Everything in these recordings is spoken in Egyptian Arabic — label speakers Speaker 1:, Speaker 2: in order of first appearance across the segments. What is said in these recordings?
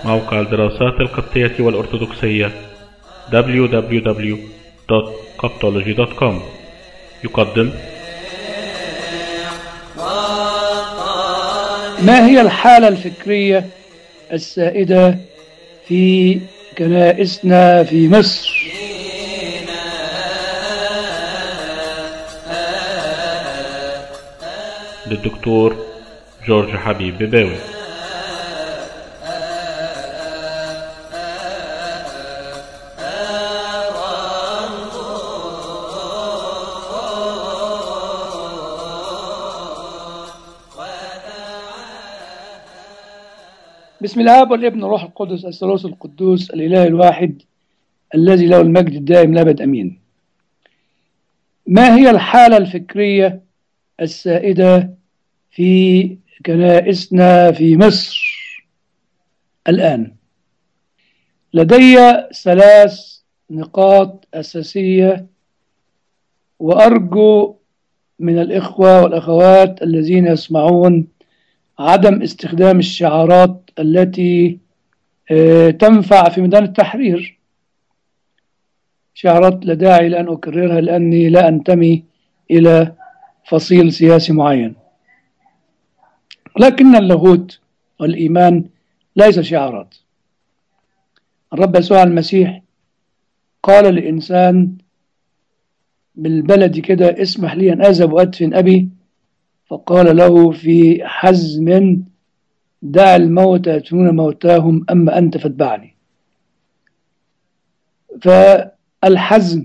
Speaker 1: موقع الدراسات القبطية والأرثوذكسية www.coptology.com يقدم
Speaker 2: ما هي الحالة الفكرية السائدة في كنائسنا في مصر
Speaker 1: للدكتور جورج حبيب بباوي
Speaker 2: بسم الآب والابن والروح القدس الثالوث القدوس الإله الواحد الذي له المجد الدائم لابد أمين ما هي الحالة الفكرية السائدة في كنائسنا في مصر الآن لدي ثلاث نقاط أساسية وأرجو من الإخوة والأخوات الذين يسمعون عدم استخدام الشعارات التي آه، تنفع في ميدان التحرير شعارات لا داعي لأن أكررها لأني لا أنتمي إلى فصيل سياسي معين لكن اللاهوت والإيمان ليس شعارات الرب يسوع المسيح قال للإنسان بالبلد كده اسمح لي أن أذهب وأدفن أبي فقال له في حزم دع الموت يدفنون موتاهم أما أنت فاتبعني فالحزم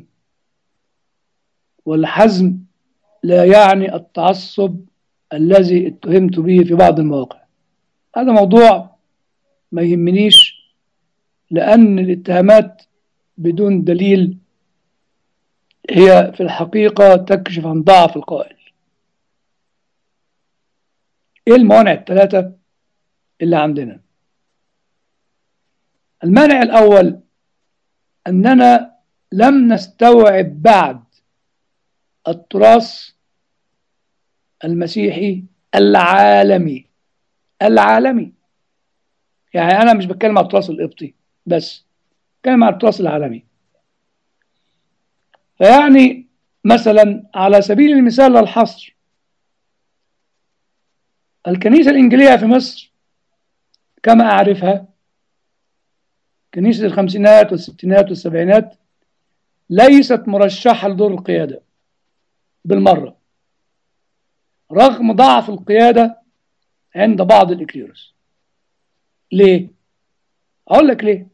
Speaker 2: والحزم لا يعني التعصب الذي اتهمت به في بعض المواقع هذا موضوع ما يهمنيش لأن الاتهامات بدون دليل هي في الحقيقة تكشف عن ضعف القائل ايه الموانع الثلاثة اللي عندنا المانع الأول أننا لم نستوعب بعد التراث المسيحي العالمي العالمي يعني أنا مش بتكلم عن التراث القبطي بس بتكلم عن التراث العالمي فيعني مثلا على سبيل المثال للحصر الكنيسة الإنجيلية في مصر كما أعرفها كنيسة الخمسينات والستينات والسبعينات ليست مرشحة لدور القيادة بالمرة رغم ضعف القيادة عند بعض الإكليروس ليه؟ أقول لك ليه؟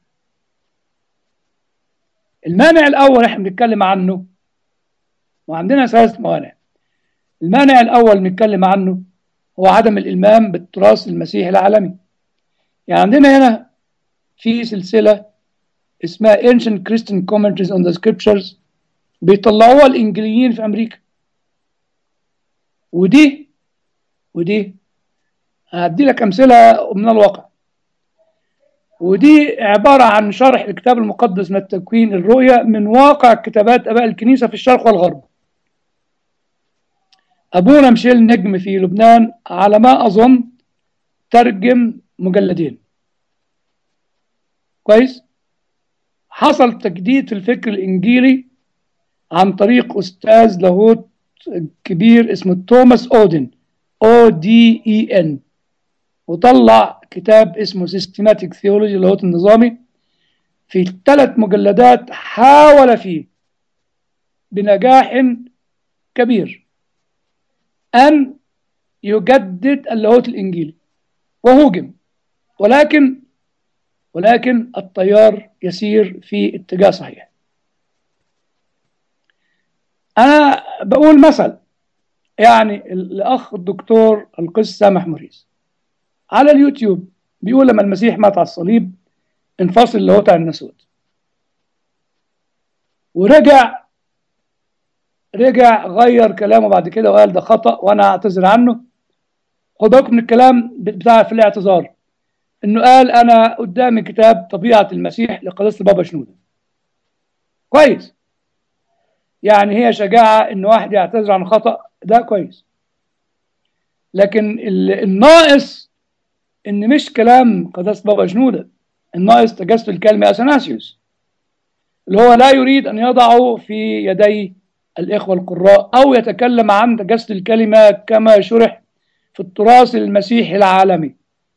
Speaker 2: المانع الأول احنا بنتكلم عنه وعندنا ثلاث موانع المانع الأول بنتكلم عنه هو عدم الإلمام بالتراث المسيحي العالمي يعني عندنا هنا في سلسلة اسمها Ancient Christian Commentaries on the Scriptures بيطلعوها الإنجليين في أمريكا ودي ودي هدي لك أمثلة من الواقع ودي عبارة عن شرح الكتاب المقدس من التكوين الرؤية من واقع كتابات أباء الكنيسة في الشرق والغرب أبونا مشيل نجم في لبنان على ما أظن ترجم مجلدين كويس حصل تجديد في الفكر الإنجيلي عن طريق أستاذ لاهوت كبير اسمه توماس أودن أو دي إي إن وطلع كتاب اسمه سيستماتيك ثيولوجي اللاهوت النظامي في ثلاث مجلدات حاول فيه بنجاح كبير أن يجدد اللاهوت الإنجيلي وهوجم ولكن ولكن التيار يسير في اتجاه صحيح أنا بقول مثل يعني الأخ الدكتور القس سامح موريس على اليوتيوب بيقول لما المسيح مات على الصليب انفصل اللاهوت عن الناسوت ورجع رجع غير كلامه بعد كده وقال ده خطأ وانا اعتذر عنه خد بالكم من الكلام بتاع في الاعتذار انه قال انا قدامي كتاب طبيعة المسيح لقداسة بابا شنودة كويس يعني هي شجاعة ان واحد يعتذر عن خطأ ده كويس لكن ال- الناقص ان مش كلام قداسة بابا شنودة الناقص تجسد الكلمة أثناسيوس اللي هو لا يريد أن يضعه في يدي الإخوة القراء أو يتكلم عن تجسد الكلمة كما شرح في التراث المسيحي العالمي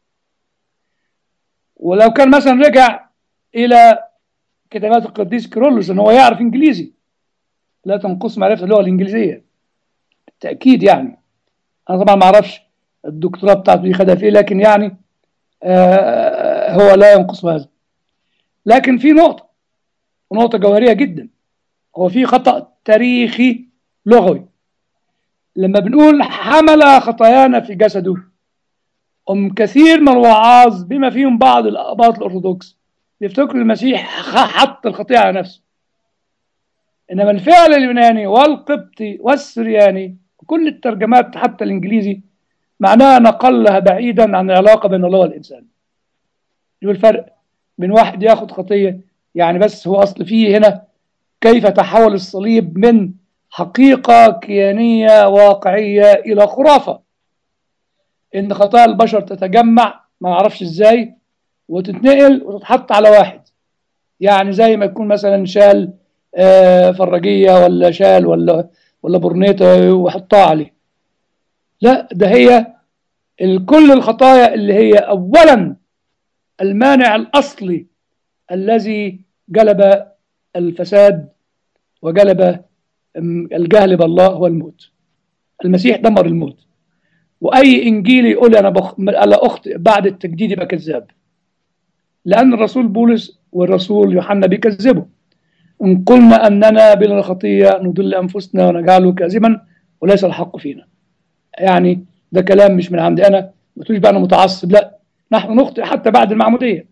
Speaker 2: ولو كان مثلا رجع إلى كتابات القديس كيرلس ان هو يعرف انجليزي لا تنقص معرفه اللغه الانجليزيه بالتاكيد يعني انا طبعا ما اعرفش الدكتوراه بتاعته دي خدها في لكن يعني آه هو لا ينقص هذا لكن في نقطه ونقطه جوهريه جدا هو في خطا تاريخي لغوي لما بنقول حمل خطايانا في جسده أم كثير من الوعاظ بما فيهم بعض الأقباط الأرثوذكس يفتكروا المسيح حط الخطيئة على نفسه إنما الفعل اليوناني والقبطي والسرياني وكل الترجمات حتى الإنجليزي معناها نقلها بعيدا عن العلاقة بين الله والإنسان يقول الفرق بين واحد ياخد خطية يعني بس هو أصل فيه هنا كيف تحول الصليب من حقيقة كيانية واقعية إلى خرافة إن خطايا البشر تتجمع ما نعرفش إزاي وتتنقل وتتحط على واحد يعني زي ما يكون مثلا شال آه فراجية ولا شال ولا ولا برنيطة وحطها عليه لا ده هي كل الخطايا اللي هي أولا المانع الأصلي الذي جلب الفساد وجلب الجهل بالله هو الموت المسيح دمر الموت واي انجيلي يقول انا بخ... انا اخطئ بعد التجديد يبقى كذاب لان الرسول بولس والرسول يوحنا بيكذبوا ان قلنا اننا بلا خطيه نضل انفسنا ونجعله كاذبا وليس الحق فينا يعني ده كلام مش من عندي انا ما تقولش بقى انا متعصب لا نحن نخطئ حتى بعد المعموديه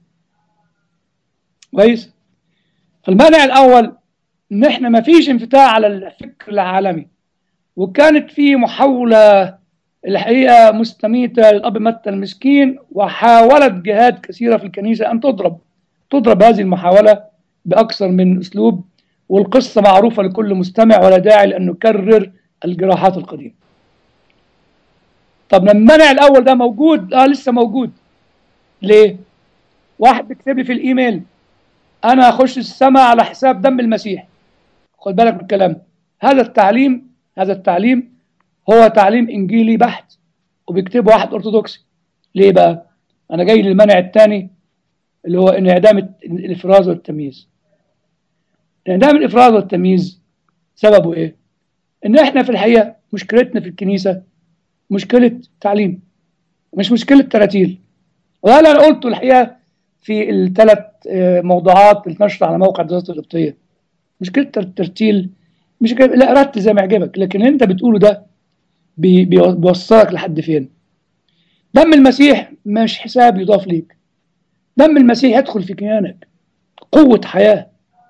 Speaker 2: كويس فالمانع الاول ان احنا ما فيش انفتاح على الفكر العالمي وكانت في محاوله الحقيقه مستميته للاب متى المسكين وحاولت جهات كثيره في الكنيسه ان تضرب تضرب هذه المحاوله باكثر من اسلوب والقصه معروفه لكل مستمع ولا داعي لان نكرر الجراحات القديمه. طب لما المنع الاول ده موجود اه لسه موجود. ليه؟ واحد بيكتب لي في الايميل انا اخش السماء على حساب دم المسيح. خد بالك من الكلام هذا التعليم هذا التعليم هو تعليم انجيلي بحت وبيكتبه واحد ارثوذكسي. ليه بقى؟ انا جاي للمنع الثاني اللي هو انعدام الافراز والتمييز. انعدام الافراز والتمييز سببه ايه؟ ان احنا في الحقيقه مشكلتنا في الكنيسه مشكله تعليم مش مشكله تراتيل وهذا انا قلته الحقيقه في الثلاث موضوعات اللي اتنشرت على موقع الدراسات القبطيه مشكله الترتيل مش لا رتل زي ما يعجبك لكن انت بتقوله ده بي بيوصلك لحد فين دم المسيح مش حساب يضاف ليك دم المسيح يدخل في كيانك قوة حياة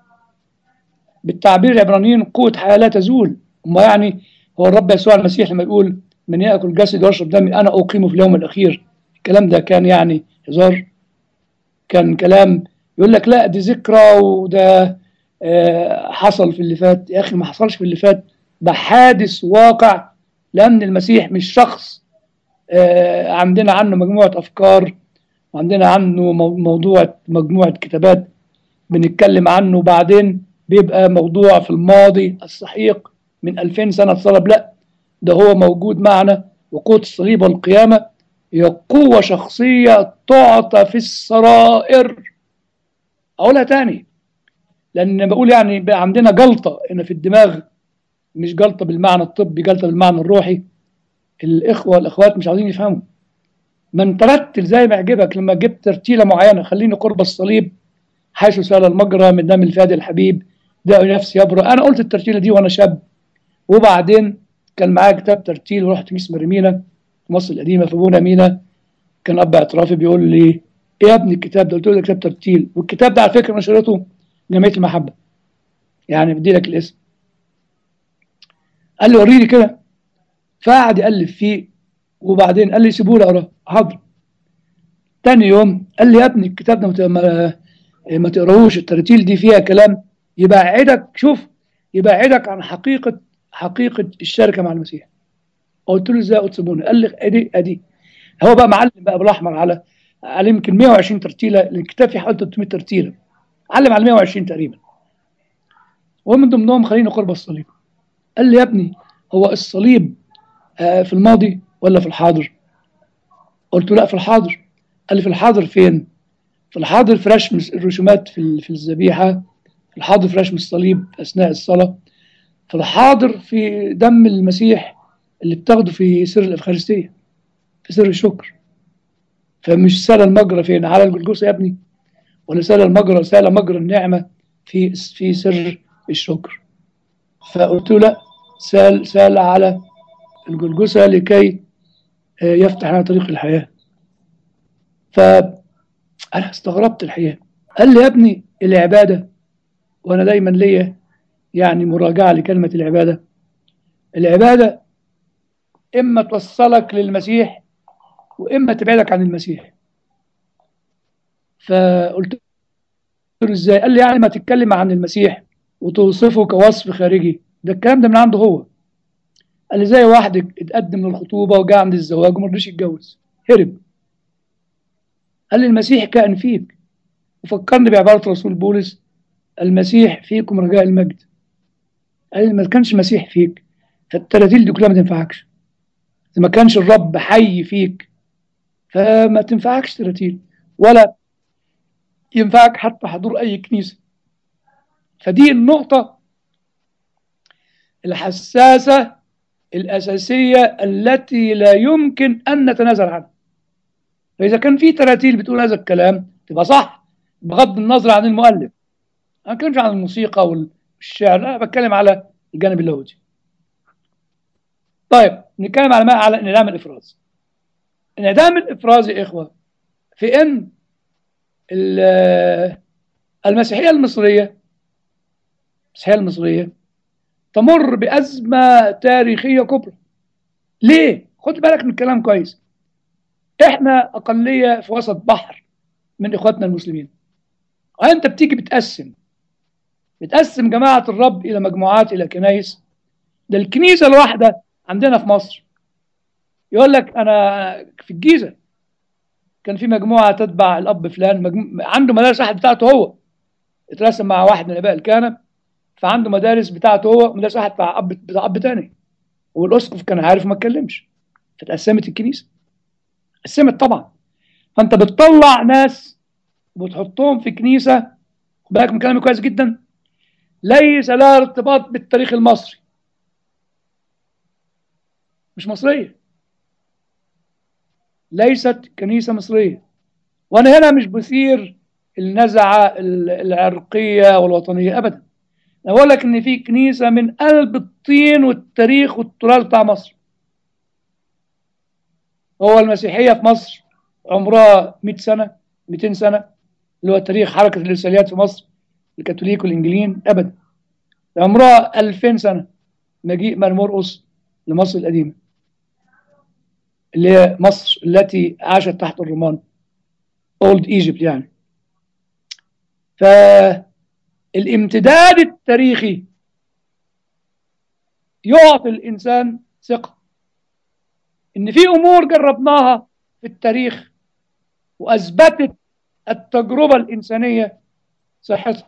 Speaker 2: بالتعبير العبرانيين قوة حياة لا تزول وما يعني هو الرب يسوع المسيح لما يقول من يأكل جسدي ويشرب دمي أنا أقيمه في اليوم الأخير الكلام ده كان يعني هزار كان كلام يقول لك لا دي ذكرى وده آه حصل في اللي فات يا أخي ما حصلش في اللي فات ده حادث واقع لأن المسيح مش شخص آه عندنا عنه مجموعة أفكار وعندنا عنه موضوع مجموعة كتابات بنتكلم عنه بعدين بيبقى موضوع في الماضي السحيق من 2000 سنة صلب لا ده هو موجود معنا وقوة الصليب والقيامة هي قوة شخصية تعطى في السرائر أقولها تاني لأن بقول يعني بقى عندنا جلطة هنا في الدماغ مش جلطة بالمعنى الطبي جلطة بالمعنى الروحي الإخوة والأخوات مش عاوزين يفهموا من ترتل زي ما يعجبك لما جبت ترتيلة معينة خليني قرب الصليب حيث سال المجرى من دم الفادي الحبيب داء نفسي يبرأ أنا قلت الترتيلة دي وأنا شاب وبعدين كان معايا كتاب ترتيل ورحت كنيسة مريمينا في مصر القديمة في أبونا مينا كان أب اعترافي بيقول لي إيه يا ابني الكتاب ده قلت له ده كتاب ترتيل والكتاب ده على فكرة نشرته جمعية المحبة يعني بدي لك الاسم قال لي وريني كده فقعد يألف فيه وبعدين قال لي سيبوه لي اقراه حاضر تاني يوم قال لي يا ابني الكتاب ده ما, ما تقراهوش التراتيل دي فيها كلام يبعدك شوف يبعدك عن حقيقة حقيقة الشركة مع المسيح قلت له ازاي تسيبوني قال لي ادي ادي هو بقى معلم بقى بالاحمر على عليه يمكن 120 ترتيله الكتاب فيه حوالي 300 ترتيله علم على 120 تقريبا ومن ضمنهم خلينا قرب الصليب قال لي يا ابني هو الصليب آه، في الماضي ولا في الحاضر قلت له لا في الحاضر قال لي في الحاضر فين في الحاضر في رسم الرسومات في ال- في الذبيحه في الحاضر في رسم الصليب اثناء الصلاه في الحاضر في دم المسيح اللي بتاخده في سر الافخارستيه في سر الشكر فمش سال المجرى فين على الجلجوسه يا ابني ولا سال المجرى سال مجرى النعمه في في سر الشكر فقلت له لا سال سال على الجلجسة لكي آه، يفتح لنا طريق الحياة فأنا استغربت الحقيقة قال لي يا ابني العبادة وأنا دايما ليا يعني مراجعة لكلمة العبادة العبادة إما توصلك للمسيح وإما تبعدك عن المسيح فقلت له إزاي قال لي يعني ما تتكلم عن المسيح وتوصفه كوصف خارجي ده الكلام ده من عنده هو قال لي زي واحد اتقدم للخطوبة وجاء عند الزواج وما رضيش يتجوز هرب قال لي المسيح كائن فيك وفكرني بعبارة رسول بولس المسيح فيكم رجاء المجد قال لي ما كانش المسيح فيك فالتراتيل دي كلها ما تنفعكش إذا ما كانش الرب حي فيك فما تنفعكش تراتيل ولا ينفعك حتى حضور أي كنيسة فدي النقطة الحساسة الأساسية التي لا يمكن أن نتنازل عنها فإذا كان في تراتيل بتقول هذا الكلام تبقى صح بغض النظر عن المؤلف أنا ما بتكلمش عن الموسيقى والشعر أنا بتكلم على الجانب اللاهوتي طيب نتكلم على ما على انعدام الافراز انعدام الافراز يا اخوه في ان ال- المسيحيه المصريه المسيحيه المصريه تمر بازمه تاريخيه كبرى ليه خد بالك من الكلام كويس احنا اقليه في وسط بحر من اخواتنا المسلمين وانت بتيجي بتقسم بتقسم جماعه الرب الى مجموعات الى كنايس ده الكنيسه الواحده عندنا في مصر يقول لك انا في الجيزه كان في مجموعه تتبع الاب فلان مجمو... عنده مدارس واحد بتاعته هو اترسم مع واحد من الاباء الكهنه فعنده مدارس بتاعته هو مدارس واحد بتاع اب بتاع اب تاني والاسقف كان عارف وما اتكلمش فتقسمت الكنيسه قسمت طبعا فانت بتطلع ناس وبتحطهم في كنيسه خد بالك من كلامي كويس جدا ليس لها ارتباط بالتاريخ المصري مش مصريه ليست كنيسه مصريه وانا هنا مش بثير النزعه ال- العرقيه والوطنيه ابدا انا بقول لك ان في كنيسه من قلب الطين والتاريخ والتراث بتاع مصر هو المسيحيه في مصر عمرها 100 سنه 200 سنه اللي هو تاريخ حركه الارساليات في مصر الكاثوليك والانجيليين ابدا عمرها 2000 سنه مجيء مرمرقس لمصر القديمه اللي هي مصر التي عاشت تحت الرومان اولد ايجيبت يعني فالامتداد التاريخي يعطي الانسان ثقه ان في امور جربناها في التاريخ واثبتت التجربه الانسانيه صحتها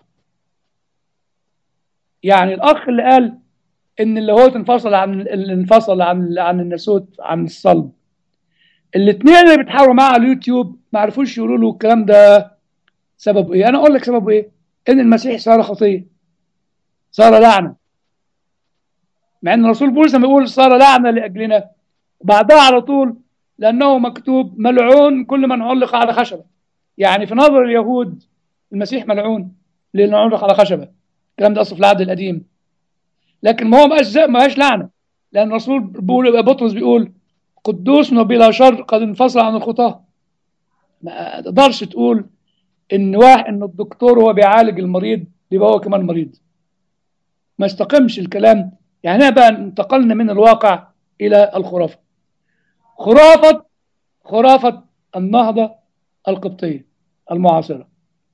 Speaker 2: يعني الاخ اللي قال ان اللاهوت انفصل عن اللي انفصل عن عن الناسوت عن الصلب الاثنين اللي بيتحاوروا معاه على اليوتيوب ما عرفوش يقولوا له الكلام ده سببه ايه انا اقول لك سببه ايه ان المسيح صار خطيه صار لعنه مع ان الرسول بولس لما بيقول صار لعنه لاجلنا وبعدها على طول لانه مكتوب ملعون كل من علق على خشبه يعني في نظر اليهود المسيح ملعون لانه علق على خشبه الكلام ده اصلا في العهد القديم لكن ما هو ماش ما هيش لعنه لان الرسول بيقول بطرس بيقول قدوس وبلا شر قد انفصل عن الخطاه ما تقدرش تقول ان واحد ان الدكتور هو بيعالج المريض يبقى هو كمان مريض ما استقمش الكلام يعني هنا بقى انتقلنا من الواقع الى الخرافه خرافه خرافه النهضه القبطيه المعاصره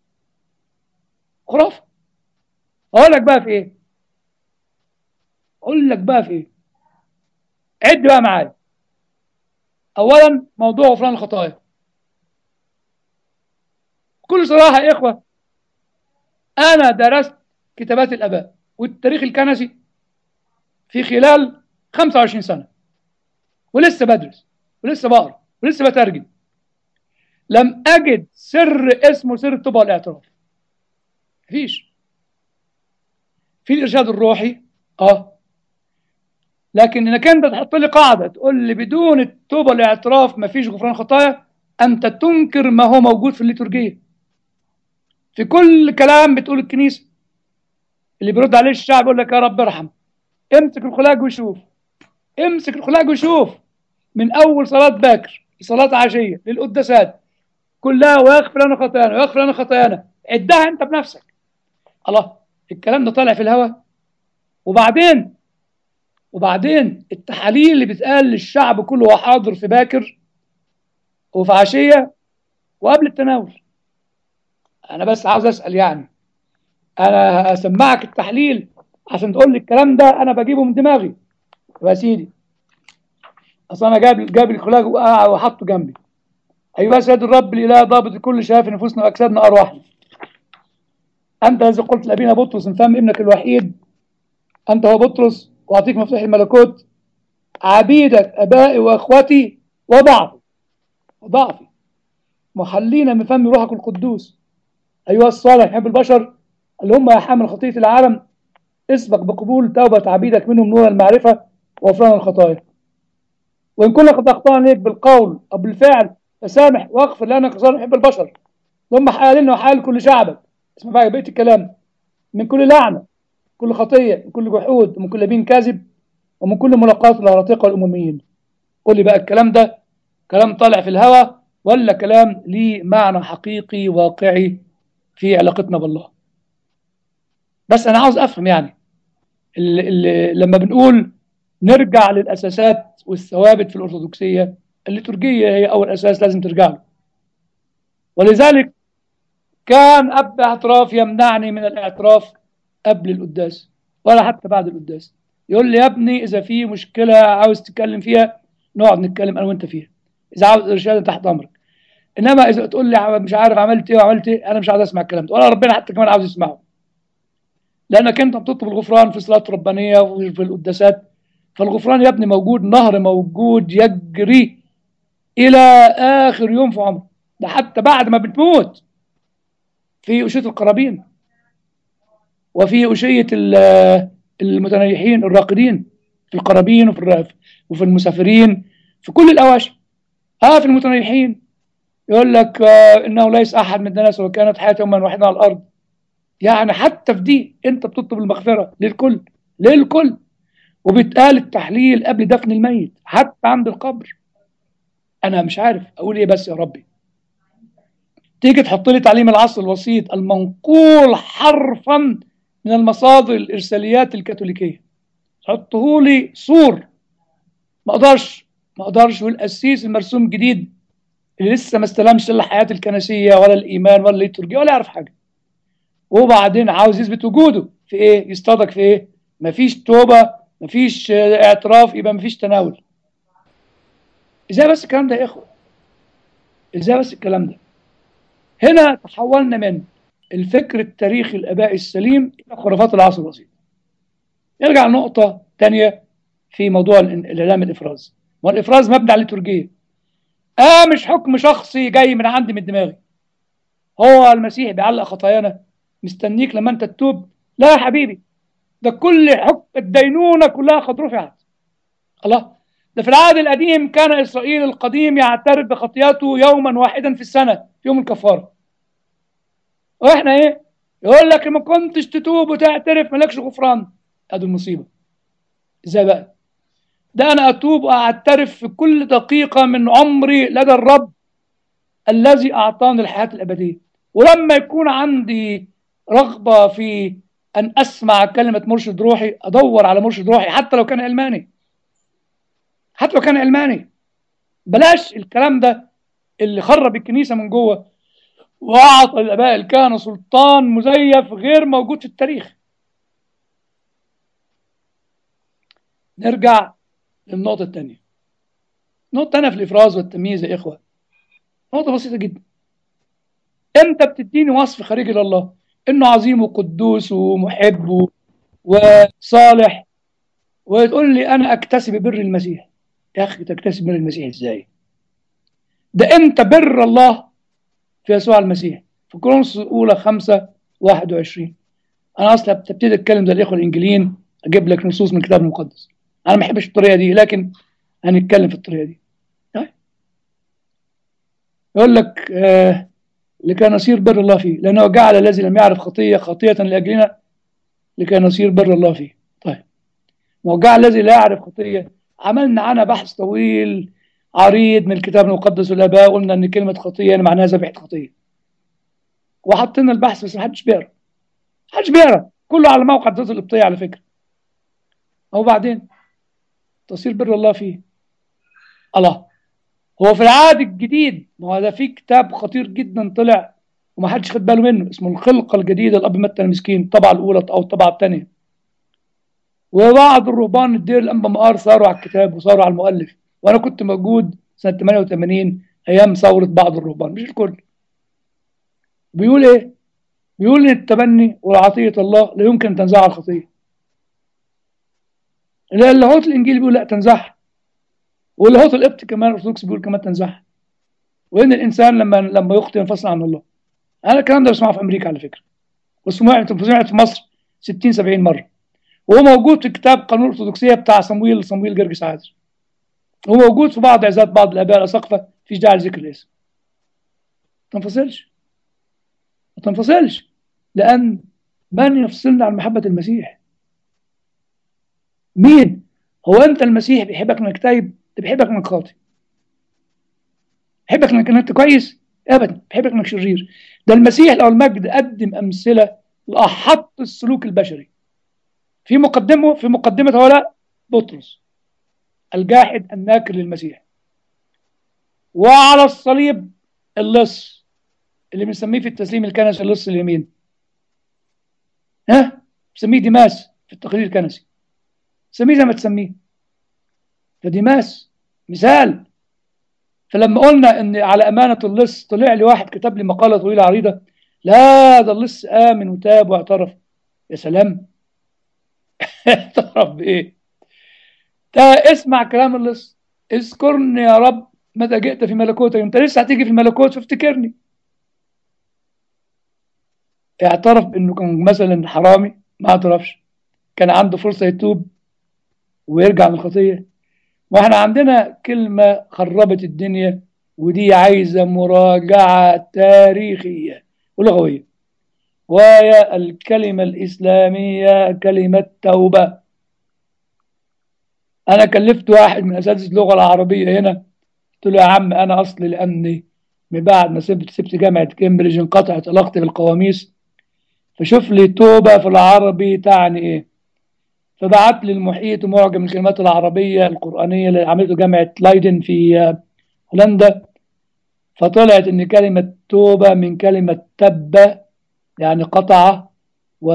Speaker 2: خرافه اقول لك بقى في ايه اقول لك بقى في ايه عد بقى معايا اولا موضوع غفران الخطايا بكل صراحة يا إخوة أنا درست كتابات الآباء والتاريخ الكنسي في خلال 25 سنة ولسه بدرس ولسه بقرا ولسه بترجم لم أجد سر اسمه سر التوبة والاعتراف مفيش في الإرشاد الروحي اه لكن انك انت تحط لي قاعده تقول لي بدون التوبه والاعتراف مفيش غفران خطايا انت تنكر ما هو موجود في الليتورجيه في كل كلام بتقول الكنيسه اللي بيرد عليه الشعب يقول لك يا رب ارحم امسك الخلاج وشوف امسك الخلاج وشوف من اول صلاه باكر لصلاه عشيه للقداسات كلها ويغفر لنا خطايانا ويغفر لنا خطايانا عدها انت بنفسك الله الكلام ده طالع في الهواء وبعدين وبعدين التحاليل اللي بتقال للشعب كله وهو حاضر في باكر وفي عشيه وقبل التناول انا بس عاوز اسال يعني انا هسمعك التحليل عشان تقول لي الكلام ده انا بجيبه من دماغي يا سيدي اصل انا جايب جايب الخلاج وحطه جنبي ايها سيد الرب الاله ضابط كل شيء في نفوسنا واجسادنا ارواحنا انت الذي قلت لابينا بطرس ان فهم ابنك الوحيد انت هو بطرس واعطيك مفتاح الملكوت عبيدك ابائي واخوتي وضعفي وضعفي محلين من فم روحك القدوس ايها الصالح يحب البشر اللي هم يا حامل خطيه العالم اسبق بقبول توبه عبيدك منهم نور المعرفه وغفران الخطايا وان كنا قد اخطانا عليك بالقول او بالفعل فسامح واغفر لانك صالح يحب البشر ثم حالنا وحال كل شعبك اسمع بقى بقيه الكلام من كل لعنه كل خطيه من كل جحود ومن كل بين كاذب ومن كل ملاقاة الهراطقه والامميين قول لي بقى الكلام ده كلام طالع في الهوى ولا كلام ليه معنى حقيقي واقعي في علاقتنا بالله بس انا عاوز افهم يعني اللي اللي لما بنقول نرجع للاساسات والثوابت في الارثوذكسيه الليتورجيه هي اول اساس لازم ترجع له ولذلك كان اب اعتراف يمنعني من الاعتراف قبل القداس ولا حتى بعد القداس يقول لي يا ابني اذا في مشكله عاوز تتكلم فيها نقعد نتكلم انا وانت فيها اذا عاوز ارشاد تحت امرك انما اذا تقول لي مش عارف عملت ايه وعملت ايه انا مش عاوز اسمع الكلام ده ولا ربنا حتى كمان عاوز يسمعه لانك انت بتطلب الغفران في الصلاه الربانيه وفي القداسات فالغفران يا ابني موجود نهر موجود يجري الى اخر يوم في عمرك ده حتى بعد ما بتموت في أشية القرابين وفي أشية المتنيحين الراقدين في القرابين وفي وفي المسافرين في كل الأواشي اه في المتنيحين يقول لك آه انه ليس احد من الناس وكانت حياه يوما واحدا على الارض يعني حتى في دي انت بتطلب المغفره للكل للكل وبيتقال التحليل قبل دفن الميت حتى عند القبر انا مش عارف اقول ايه بس يا ربي تيجي تحط لي تعليم العصر الوسيط المنقول حرفا من المصادر الارساليات الكاثوليكيه حطه لي صور ما اقدرش ما اقدرش والقسيس المرسوم جديد اللي لسه ما استلمش الحياه الكنسيه ولا الايمان ولا الليتورجيا ولا يعرف حاجه وبعدين عاوز يثبت وجوده في ايه يصطادك في ايه مفيش توبه مفيش اعتراف يبقى مفيش تناول ازاي بس الكلام ده يا اخوه ازاي بس الكلام ده هنا تحولنا من الفكر التاريخي الابائي السليم الى خرافات العصر الوسيط نرجع لنقطه ثانيه في موضوع الاعلام الافراز والافراز مبني على الليتورجيه اه مش حكم شخصي جاي من عندي من دماغي هو المسيح بيعلق خطايانا مستنيك لما انت تتوب لا يا حبيبي ده كل حكم الدينونه كلها قد رفعت الله ده في العهد القديم كان اسرائيل القديم يعترف بخطياته يوما واحدا في السنه في يوم الكفاره واحنا ايه يقول لك ما كنتش تتوب وتعترف مالكش غفران ادي المصيبه ازاي بقى ده انا اتوب واعترف في كل دقيقه من عمري لدى الرب الذي اعطاني الحياه الابديه ولما يكون عندي رغبه في ان اسمع كلمه مرشد روحي ادور على مرشد روحي حتى لو كان علماني حتى لو كان علماني بلاش الكلام ده اللي خرب الكنيسه من جوه واعطى الاباء الكهنه سلطان مزيف غير موجود في التاريخ نرجع للنقطة الثانية نقطة أنا في الإفراز والتمييز يا إخوة نقطة بسيطة جدا انت بتديني وصف خارجي لله انه عظيم وقدوس ومحب و- وصالح وتقول لي انا اكتسب بر المسيح يا اخي تكتسب بر المسيح ازاي ده انت بر الله في يسوع المسيح في كورنثوس الاولى 5 21 انا اصلا بتبتدي اتكلم زي الاخوه الانجليين اجيب لك نصوص من الكتاب المقدس انا ما بحبش الطريقه دي لكن هنتكلم في الطريقه دي طيب. يقول لك آه لكي نصير بر الله فيه لانه جعل الذي لم يعرف خطيه خطيه لاجلنا لكي نصير بر الله فيه طيب وجعل الذي لا يعرف خطيه عملنا عنها بحث طويل عريض من الكتاب المقدس والاباء قلنا ان كلمه خطيه يعني معناها ذبيحه خطيه وحطينا البحث بس ما حدش بيقرا محدش بيقرا كله على موقع الدراسه القبطيه على فكره وبعدين تصير بر الله فيه الله هو في العهد الجديد ما هو ده في كتاب خطير جدا طلع وما حدش خد باله منه اسمه الخلقه الجديده الاب متى المسكين الطبعه الاولى او الطبعه الثانيه وبعض الرهبان الدير الانبا مقار صاروا على الكتاب وصاروا على المؤلف وانا كنت موجود سنه 88 ايام ثوره بعض الرهبان مش الكل بيقول ايه بيقول ان التبني وعطيه الله لا يمكن تنزعها الخطيه لا اللاهوت الانجيلي بيقول لا تنزعها واللاهوت القبطي كمان الارثوذكس بيقول كمان تنزعها وان الانسان لما لما يخطئ ينفصل عن الله انا الكلام ده بسمعه في امريكا على فكره وسمعت سمعت في مصر 60 70 مره وهو موجود في كتاب قانون الارثوذكسيه بتاع صمويل صمويل جرجس عازر وموجود في بعض عظات بعض الاباء الاساقفه فيش داعي لذكر الاسم ما تنفصلش ما تنفصلش لان من يفصلنا عن محبه المسيح مين هو انت المسيح بيحبك انك تايب بيحبك انك خاطئ بيحبك انك انت كويس ابدا بيحبك انك شرير ده المسيح لو المجد قدم امثله لاحط السلوك البشري في مقدمه في مقدمه هؤلاء بطرس الجاحد الناكر للمسيح وعلى الصليب اللص اللي بنسميه في التسليم الكنسي اللص اليمين ها بنسميه ديماس في التقرير الكنسي سميه زي ما تسميه فديماس مثال فلما قلنا ان على امانه اللص طلع لي واحد كتب لي مقاله طويله عريضه لا ده اللص امن وتاب واعترف يا سلام اعترف بايه ده اسمع كلام اللص اذكرني يا رب متى جئت في ملكوتك انت لسه هتيجي في الملكوت فافتكرني اعترف انه كان مثلا حرامي ما اعترفش كان عنده فرصه يتوب ويرجع من الخطيه واحنا عندنا كلمه خربت الدنيا ودي عايزه مراجعه تاريخيه ولغويه وهي الكلمه الاسلاميه كلمه توبه انا كلفت واحد من اساتذه اللغه العربيه هنا قلت له يا عم انا اصلي لاني من بعد ما سبت سبت جامعه كامبريدج انقطعت علاقتي بالقواميس فشوف لي توبه في العربي تعني ايه فبعت لي المحيط ومعجم الكلمات العربيه القرانيه اللي عملته جامعه لايدن في هولندا فطلعت ان كلمه توبه من كلمه تب يعني قطع و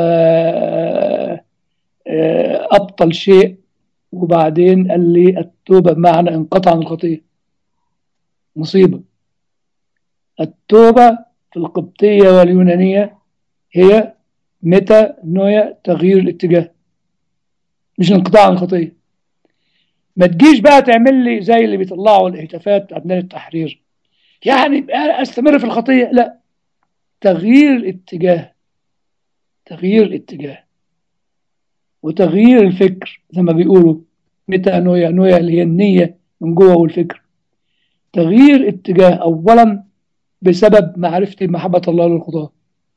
Speaker 2: ابطل شيء وبعدين قال لي التوبه بمعنى انقطع عن الخطيه مصيبه التوبه في القبطيه واليونانيه هي متى نويا تغيير الاتجاه مش الانقطاع عن الخطيه ما تجيش بقى تعمل لي زي اللي بيطلعوا الهتافات بتاعت نادي التحرير يعني استمر في الخطيه لا تغيير الاتجاه تغيير الاتجاه وتغيير الفكر زي ما بيقولوا متى نويا نويا اللي هي النية من جوه والفكر تغيير اتجاه أولا بسبب معرفتي محبة الله للخطاة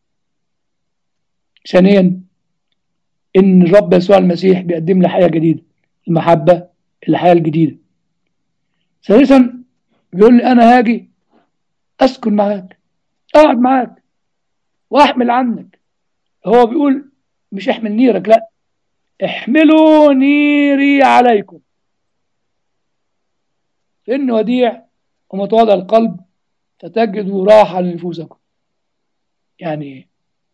Speaker 2: ثانيا إن الرب يسوع المسيح بيقدم لي حياة جديدة المحبة الحياة الجديدة ثالثا بيقول لي أنا هاجي أسكن معاك أقعد معاك وأحمل عنك هو بيقول مش احمل نيرك لا احملوا نيري عليكم فإن وديع ومتواضع القلب فتجدوا راحة لنفوسكم يعني ايه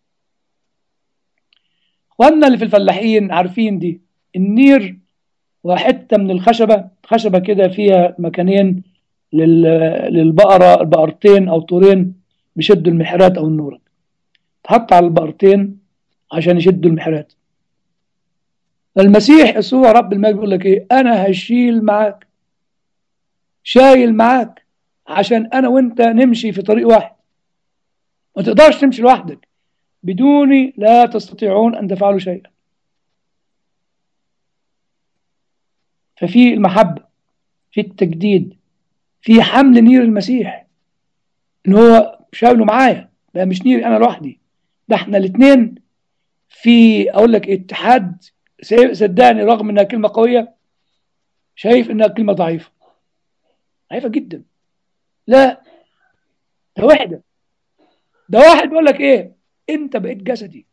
Speaker 2: اخواننا اللي في الفلاحين عارفين دي النير وحتة من الخشبة خشبة كده فيها مكانين للبقرة البقرتين أو طورين بيشدوا المحرات او النورة تحط على البقرتين عشان يشدوا المحرات فالمسيح يسوع رب المجد بيقول لك ايه انا هشيل معاك شايل معاك عشان انا وانت نمشي في طريق واحد ما تقدرش تمشي لوحدك بدوني لا تستطيعون ان تفعلوا شيئا ففي المحبة في التجديد في حمل نير المسيح ان هو شايله معايا ده مش نيري انا لوحدي ده احنا الاثنين في اقول لك اتحاد صدقني رغم انها كلمه قويه شايف انها كلمه ضعيفه ضعيفه جدا لا ده وحده ده واحد بيقول لك ايه انت بقيت جسدي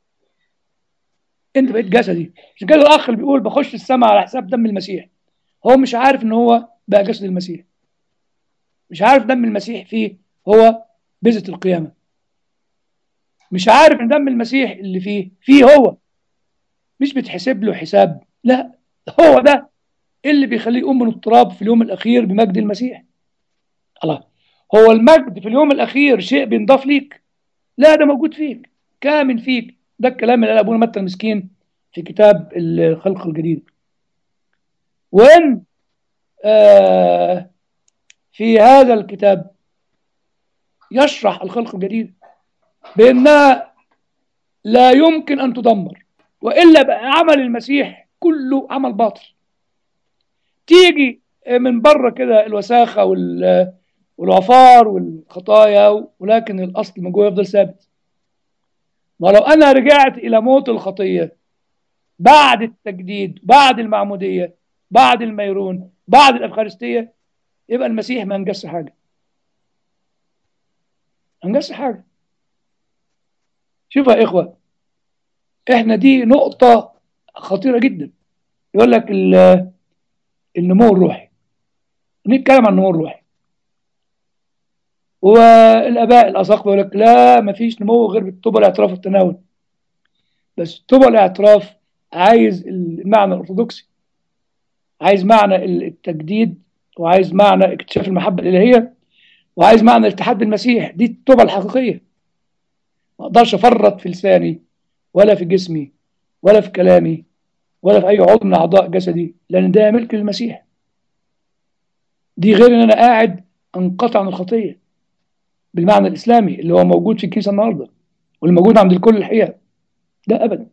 Speaker 2: انت بقيت جسدي عشان كده الاخ اللي بيقول بخش السماء على حساب دم المسيح هو مش عارف ان هو بقى جسد المسيح مش عارف دم المسيح فيه هو بذة القيامة مش عارف ان دم المسيح اللي فيه فيه هو مش بتحسب له حساب لا هو ده اللي بيخليه يقوم من التراب في اليوم الاخير بمجد المسيح الله هو المجد في اليوم الاخير شيء بينضاف ليك لا ده موجود فيك كامن فيك ده الكلام اللي قال ابونا متى المسكين في كتاب الخلق الجديد وان آه في هذا الكتاب يشرح الخلق الجديد بانها لا يمكن ان تدمر والا بقى عمل المسيح كله عمل باطل تيجي من بره كده الوساخه والعفار والخطايا ولكن الاصل من جوه يفضل ثابت ولو انا رجعت الى موت الخطيه بعد التجديد بعد المعموديه بعد الميرون بعد الافخارستيه يبقى المسيح ما انجزش حاجه انجزش حاجه شوفوا يا اخوه احنا دي نقطه خطيره جدا يقول لك النمو الروحي نتكلم عن النمو الروحي والاباء الاساقفه يقول لك لا ما فيش نمو غير بالتوبه الاعتراف والتناول بس التوبه الاعتراف عايز المعنى الارثوذكسي عايز معنى التجديد وعايز معنى اكتشاف المحبه الالهيه وعايز معنى الاتحاد بالمسيح دي التوبه الحقيقيه ما اقدرش افرط في لساني ولا في جسمي ولا في كلامي ولا في اي عضو من اعضاء جسدي لان ده ملك للمسيح دي غير ان انا قاعد انقطع عن الخطيه بالمعنى الاسلامي اللي هو موجود في الكنيسه النهارده واللي موجود عند الكل الحقيقه ده ابدا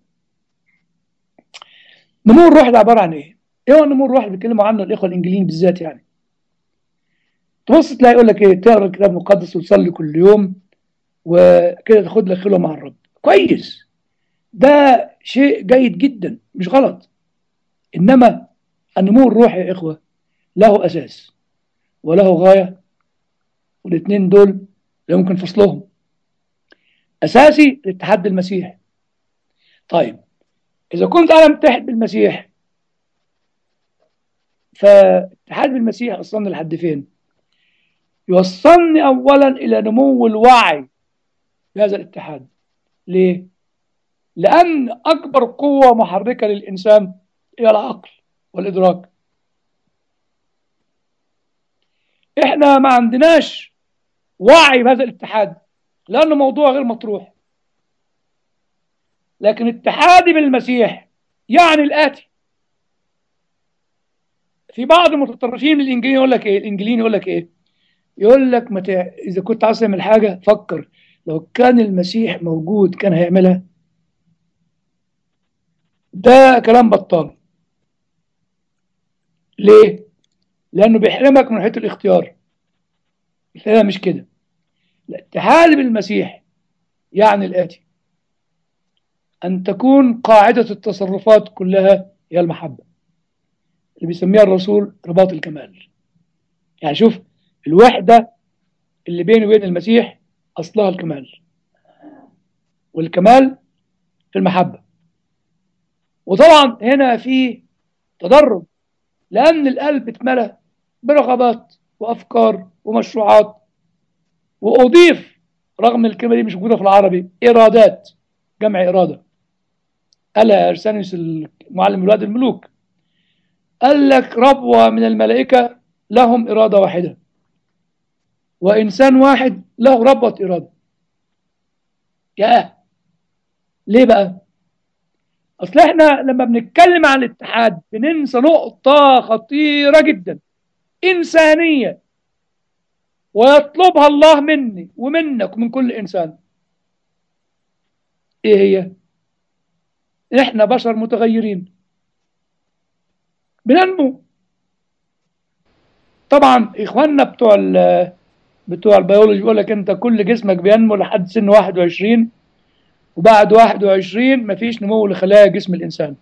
Speaker 2: نمو الروح ده عباره عن ايه؟ ايه هو النمو الروح اللي بيتكلموا عنه الاخوه الانجليين بالذات يعني تبص تلاقي يقول لك ايه تقرا الكتاب المقدس وتصلي كل يوم وكده تاخد لك خلوه مع الرب كويس ده شيء جيد جدا مش غلط انما النمو الروحي يا اخوه له اساس وله غايه والاثنين دول لا يمكن فصلهم اساسي الاتحاد بالمسيح طيب اذا كنت انا متحد بالمسيح فاتحاد بالمسيح وصلني لحد فين يوصلني اولا الى نمو الوعي بهذا الاتحاد ليه لان اكبر قوه محركه للانسان هي العقل والادراك احنا ما عندناش وعي بهذا الاتحاد لانه موضوع غير مطروح لكن اتحادي بالمسيح يعني الاتي في بعض المتطرفين الانجليين يقول لك ايه الانجليين يقول لك ايه يقول لك متى اذا كنت عايز تعمل حاجه فكر لو كان المسيح موجود كان هيعملها ده كلام بطال ليه لانه بيحرمك من حيث الاختيار لا مش كده الاتحاد بالمسيح يعني الاتي ان تكون قاعده التصرفات كلها هي المحبه اللي بيسميها الرسول رباط الكمال يعني شوف الوحدة اللي بيني وبين المسيح أصلها الكمال والكمال في المحبة وطبعا هنا في تدرج لأن القلب اتملى برغبات وأفكار ومشروعات وأضيف رغم الكلمة دي مش موجودة في العربي إرادات جمع إرادة قالها أرسانيوس المعلم ولاد الملوك قال لك ربوة من الملائكة لهم إرادة واحدة وإنسان واحد له ربط إرادة يا ليه بقى أصل إحنا لما بنتكلم عن الاتحاد بننسى نقطة خطيرة جدا إنسانية ويطلبها الله مني ومنك ومن كل إنسان إيه هي؟ إحنا بشر متغيرين بننمو طبعا إخواننا بتوع بتوع البيولوجي بيقول لك أنت كل جسمك بينمو لحد سن 21 وبعد 21 مفيش نمو لخلايا جسم الإنسان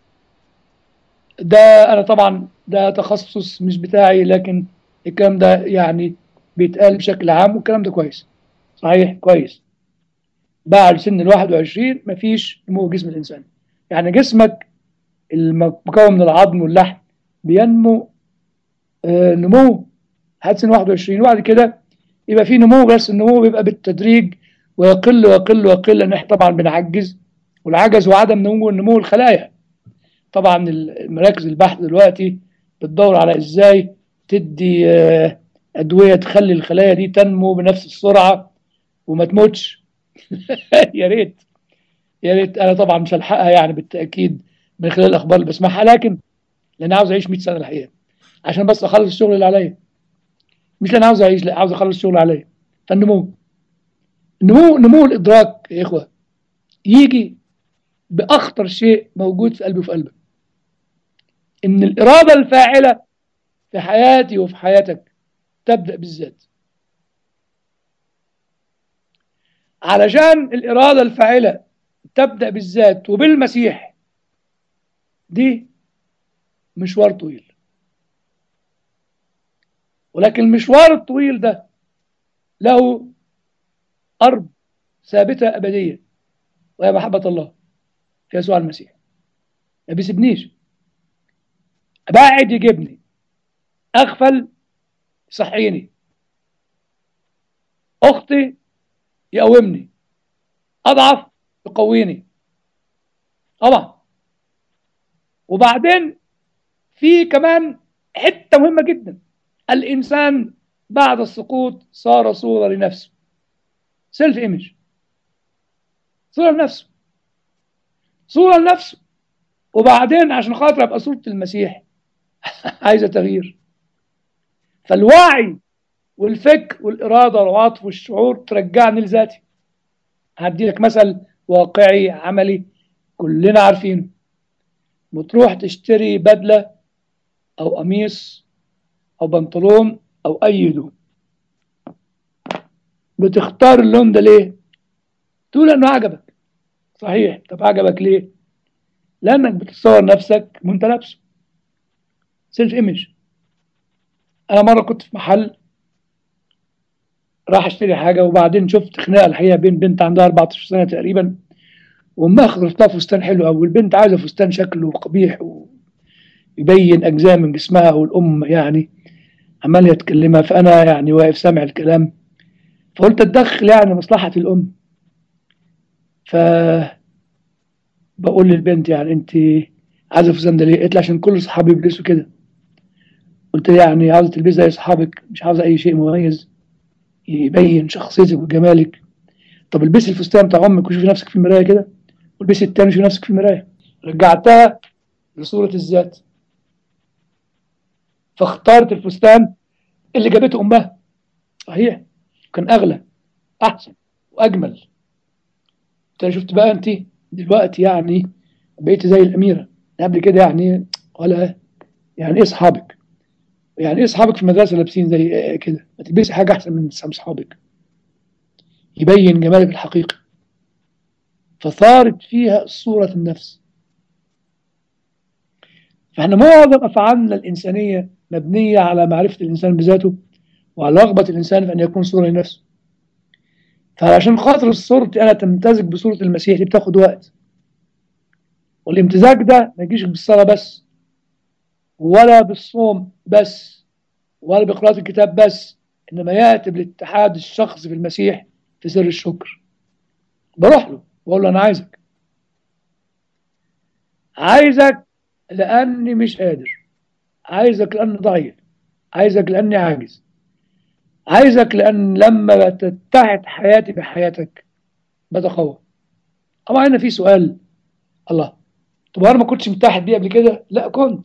Speaker 2: ده أنا طبعا ده تخصص مش بتاعي لكن الكلام ده يعني بيتقال بشكل عام والكلام ده كويس صحيح كويس بعد سن ال 21 مفيش نمو جسم الانسان يعني جسمك المكون من العظم واللحم بينمو آه نمو لحد سن 21 وبعد كده يبقى في نمو بس النمو بيبقى بالتدريج ويقل ويقل ويقل لان احنا طبعا بنعجز والعجز هو عدم نمو نمو الخلايا طبعا مراكز البحث دلوقتي بتدور على ازاي تدي آه ادويه تخلي الخلايا دي تنمو بنفس السرعه وما تموتش يا ريت يا ريت انا طبعا مش هلحقها يعني بالتاكيد من خلال الاخبار اللي بسمعها لكن لان عاوز اعيش 100 سنه الحقيقه عشان بس اخلص الشغل اللي عليا مش لان عاوز اعيش لا عاوز اخلص الشغل عليا فالنمو النمو نمو الادراك يا اخوه يجي باخطر شيء موجود في قلبي وفي قلبك ان الاراده الفاعله في حياتي وفي حياتك تبدا بالذات علشان الإرادة الفاعلة تبدأ بالذات وبالمسيح دي مشوار طويل ولكن المشوار الطويل ده له أرض ثابتة أبدية وهي محبة الله في يسوع المسيح ما بيسيبنيش أبعد يجيبني أغفل يصحيني أختي يقومني أضعف يقويني طبعا وبعدين في كمان حتة مهمة جدا الإنسان بعد السقوط صار صورة لنفسه سيلف ايمج صورة لنفسه صورة لنفسه وبعدين عشان خاطر ابقى صورة المسيح عايزة تغيير فالوعي والفكر والإرادة والعاطف والشعور ترجعني لذاتي هدي لك مثل واقعي عملي كلنا عارفينه بتروح تشتري بدلة أو قميص أو بنطلون أو أي هدوم بتختار اللون ده ليه؟ تقول إنه عجبك صحيح طب عجبك ليه؟ لأنك بتتصور نفسك وأنت لابسه سيلف ايمج أنا مرة كنت في محل راح اشتري حاجة وبعدين شفت خناقة الحقيقة بين بنت عندها 14 سنة تقريبا وامها خدت لها فستان حلو قوي والبنت عايزة فستان شكله قبيح ويبين أجزاء من جسمها والأم يعني عمالة تكلمها فأنا يعني واقف سامع الكلام فقلت اتدخل يعني مصلحة الأم ف بقول للبنت يعني أنت عايزة فستان ده ليه؟ قالت لي عشان كل أصحابي بيلبسوا كده قلت لها يعني عاوزة تلبسي زي أصحابك مش عاوزة أي شيء مميز يبين شخصيتك وجمالك طب البسي الفستان بتاع امك وشوفي نفسك في المرايه كده والبسي التاني وشوفي نفسك في المرايه رجعتها لصوره الذات فاختارت الفستان اللي جابته امها صحيح كان اغلى احسن واجمل قلت لها شفت بقى انت دلوقتي يعني بقيتي زي الاميره قبل كده يعني ولا يعني ايه اصحابك يعني ايه اصحابك في المدرسه لابسين زي كده ما تلبسي حاجه احسن من اصحابك يبين جمالك الحقيقي فصارت فيها صورة النفس فاحنا معظم افعالنا الانسانيه مبنيه على معرفه الانسان بذاته وعلى رغبه الانسان في ان يكون صوره لنفسه فعشان خاطر صورتي انا تمتزج بصوره المسيح دي بتاخد وقت والامتزاج ده ما يجيش بالصلاه بس ولا بالصوم بس ولا بقراءة الكتاب بس إنما يأتي بالاتحاد الشخصي في المسيح في سر الشكر بروح له بقول له أنا عايزك عايزك لأني مش قادر عايزك لأني ضعيف عايزك لأني عاجز عايزك لأن لما تتحد حياتي بحياتك بتقوى طبعا هنا في سؤال الله طب انا ما كنتش متحد بيه قبل كده لا كنت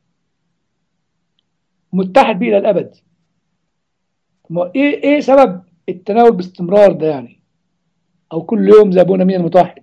Speaker 2: متحد بيه الى الابد ما ايه ايه سبب التناول باستمرار ده يعني او كل يوم زي ابونا مين المتوحد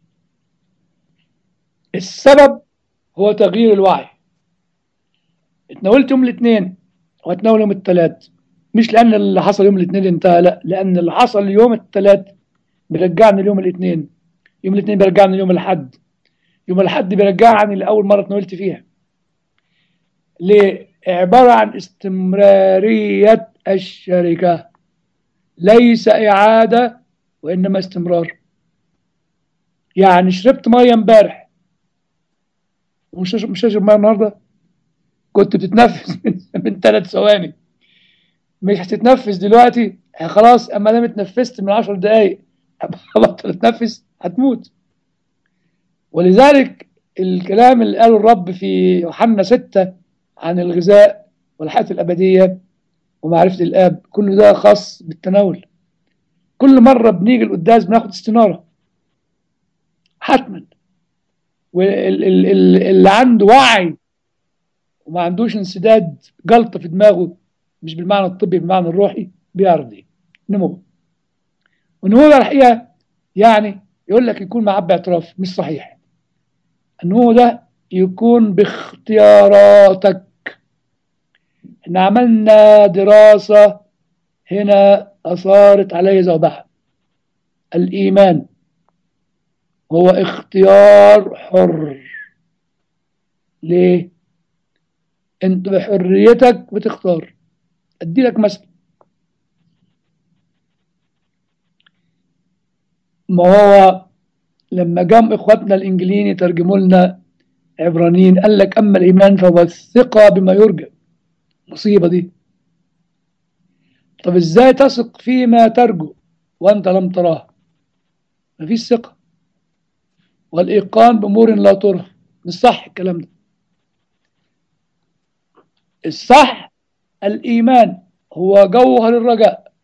Speaker 2: السبب هو تغيير الوعي اتناولت يوم الاثنين واتناول يوم الثلاث مش لان اللي حصل يوم الاثنين انتهى لا لان اللي حصل يوم الثلاث بيرجعني ليوم الاثنين يوم الاثنين بيرجعني ليوم الاحد يوم الاحد بيرجعني لاول مره اتناولت فيها ليه عباره عن استمراريه الشركه ليس اعاده وانما استمرار يعني شربت ميه امبارح ومش هشرب- مش هشرب ميه النهارده كنت بتتنفس من, من ثلاث ثواني مش هتتنفس دلوقتي خلاص اما انا اتنفست من 10 دقايق هبطل اتنفس هتموت ولذلك الكلام اللي قاله الرب في يوحنا 6 عن الغذاء والحياة الأبدية ومعرفة الآب كل ده خاص بالتناول كل مرة بنيجي القداس بناخد استنارة حتما واللي عنده وعي وما عندوش انسداد جلطة في دماغه مش بالمعنى الطبي بالمعنى الروحي بيعرف دي نمو ونمو ده الحقيقة يعني يقول لك يكون مع باعتراف مش صحيح النمو ده يكون باختياراتك احنا عملنا دراسة هنا أثارت عليه زوبعة الإيمان هو اختيار حر ليه؟ انت بحريتك بتختار ادي لك مثل ما هو لما جم اخواتنا الانجليين يترجموا لنا عبرانيين قال لك اما الايمان فهو الثقه بما يرجى مصيبه دي طب ازاي تثق فيما ترجو وانت لم تراه مفيش ثقه والايقان بامور لا ترى مش صح الكلام ده الصح الايمان هو جوهر الرجاء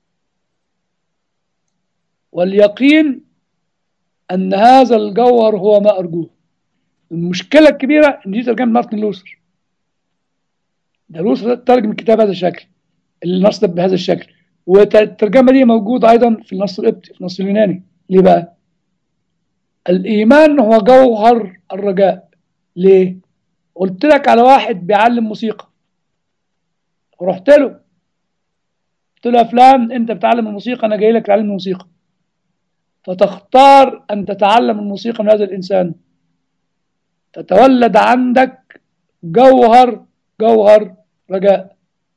Speaker 2: واليقين ان هذا الجوهر هو ما ارجوه المشكله الكبيره ان دي ترجمه مارتن لوثر ده لوثر ترجم الكتاب هذا الشكل النص ده بهذا الشكل والترجمه دي موجوده ايضا في النص القبطي في النص اليوناني ليه بقى الايمان هو جوهر الرجاء ليه قلت لك على واحد بيعلم موسيقى ورحت له قلت له يا فلان انت بتعلم الموسيقى انا جاي لك تعلم الموسيقى فتختار ان تتعلم الموسيقى من هذا الانسان تتولد عندك جوهر جوهر رجاء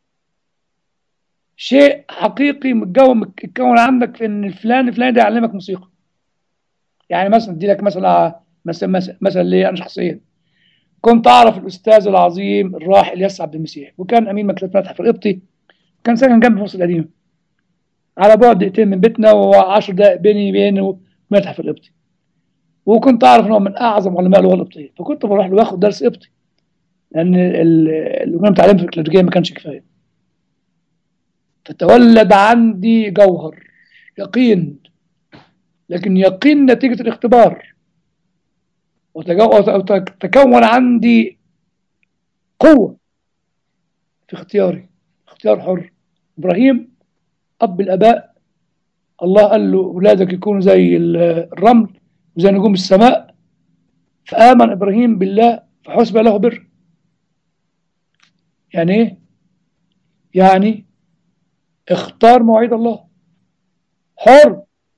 Speaker 2: شيء حقيقي متكون متكون عندك في ان فلان فلان ده يعلمك موسيقى يعني مثلا ادي لك مثلا مثلا مثلا, مثلا لي انا شخصيا كنت اعرف الاستاذ العظيم الراحل ياسر عبد المسيح وكان امين مكتبه متحف القبطي كان ساكن جنب مصر القديمه على بعد دقيقتين من بيتنا و10 دقائق بيني وبينه متحف القبطي وكنت اعرف ان هو من اعظم علماء اللغه القبطيه فكنت بروح له واخد درس قبطي لان اللي كنا متعلم في الكلاسيكيه ما كانش كفايه فتولد عندي جوهر يقين لكن يقين نتيجه الاختبار وتكون عندي قوة في اختياري اختيار حر إبراهيم أب الآباء الله قال له أولادك يكونوا زي الرمل وزي نجوم السماء فآمن إبراهيم بالله فحسب له بر يعني إيه؟ يعني اختار مواعيد الله حر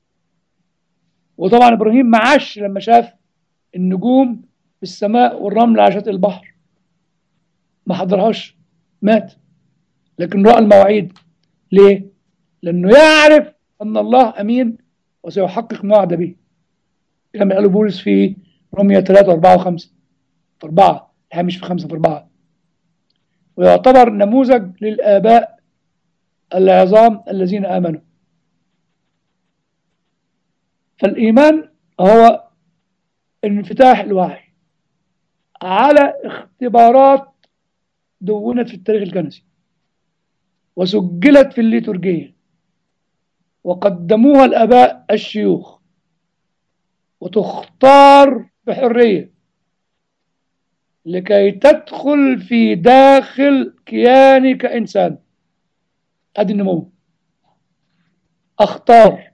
Speaker 2: وطبعا إبراهيم ما عاش لما شاف النجوم في السماء والرمل على شاطئ البحر ما حضرهاش مات لكن رأى المواعيد ليه؟ لأنه يعرف أن الله أمين وسيحقق ما وعد به كما قال بولس في رومية 3 و4 و5 في 4 الحقيقة مش في 5 في 4 ويعتبر نموذج للآباء العظام الذين آمنوا فالإيمان هو انفتاح الوعي على اختبارات دونت في التاريخ الكنسي وسجلت في الليتورجية وقدموها الآباء الشيوخ وتختار بحرية لكي تدخل في داخل كياني كإنسان ادي النمو اختار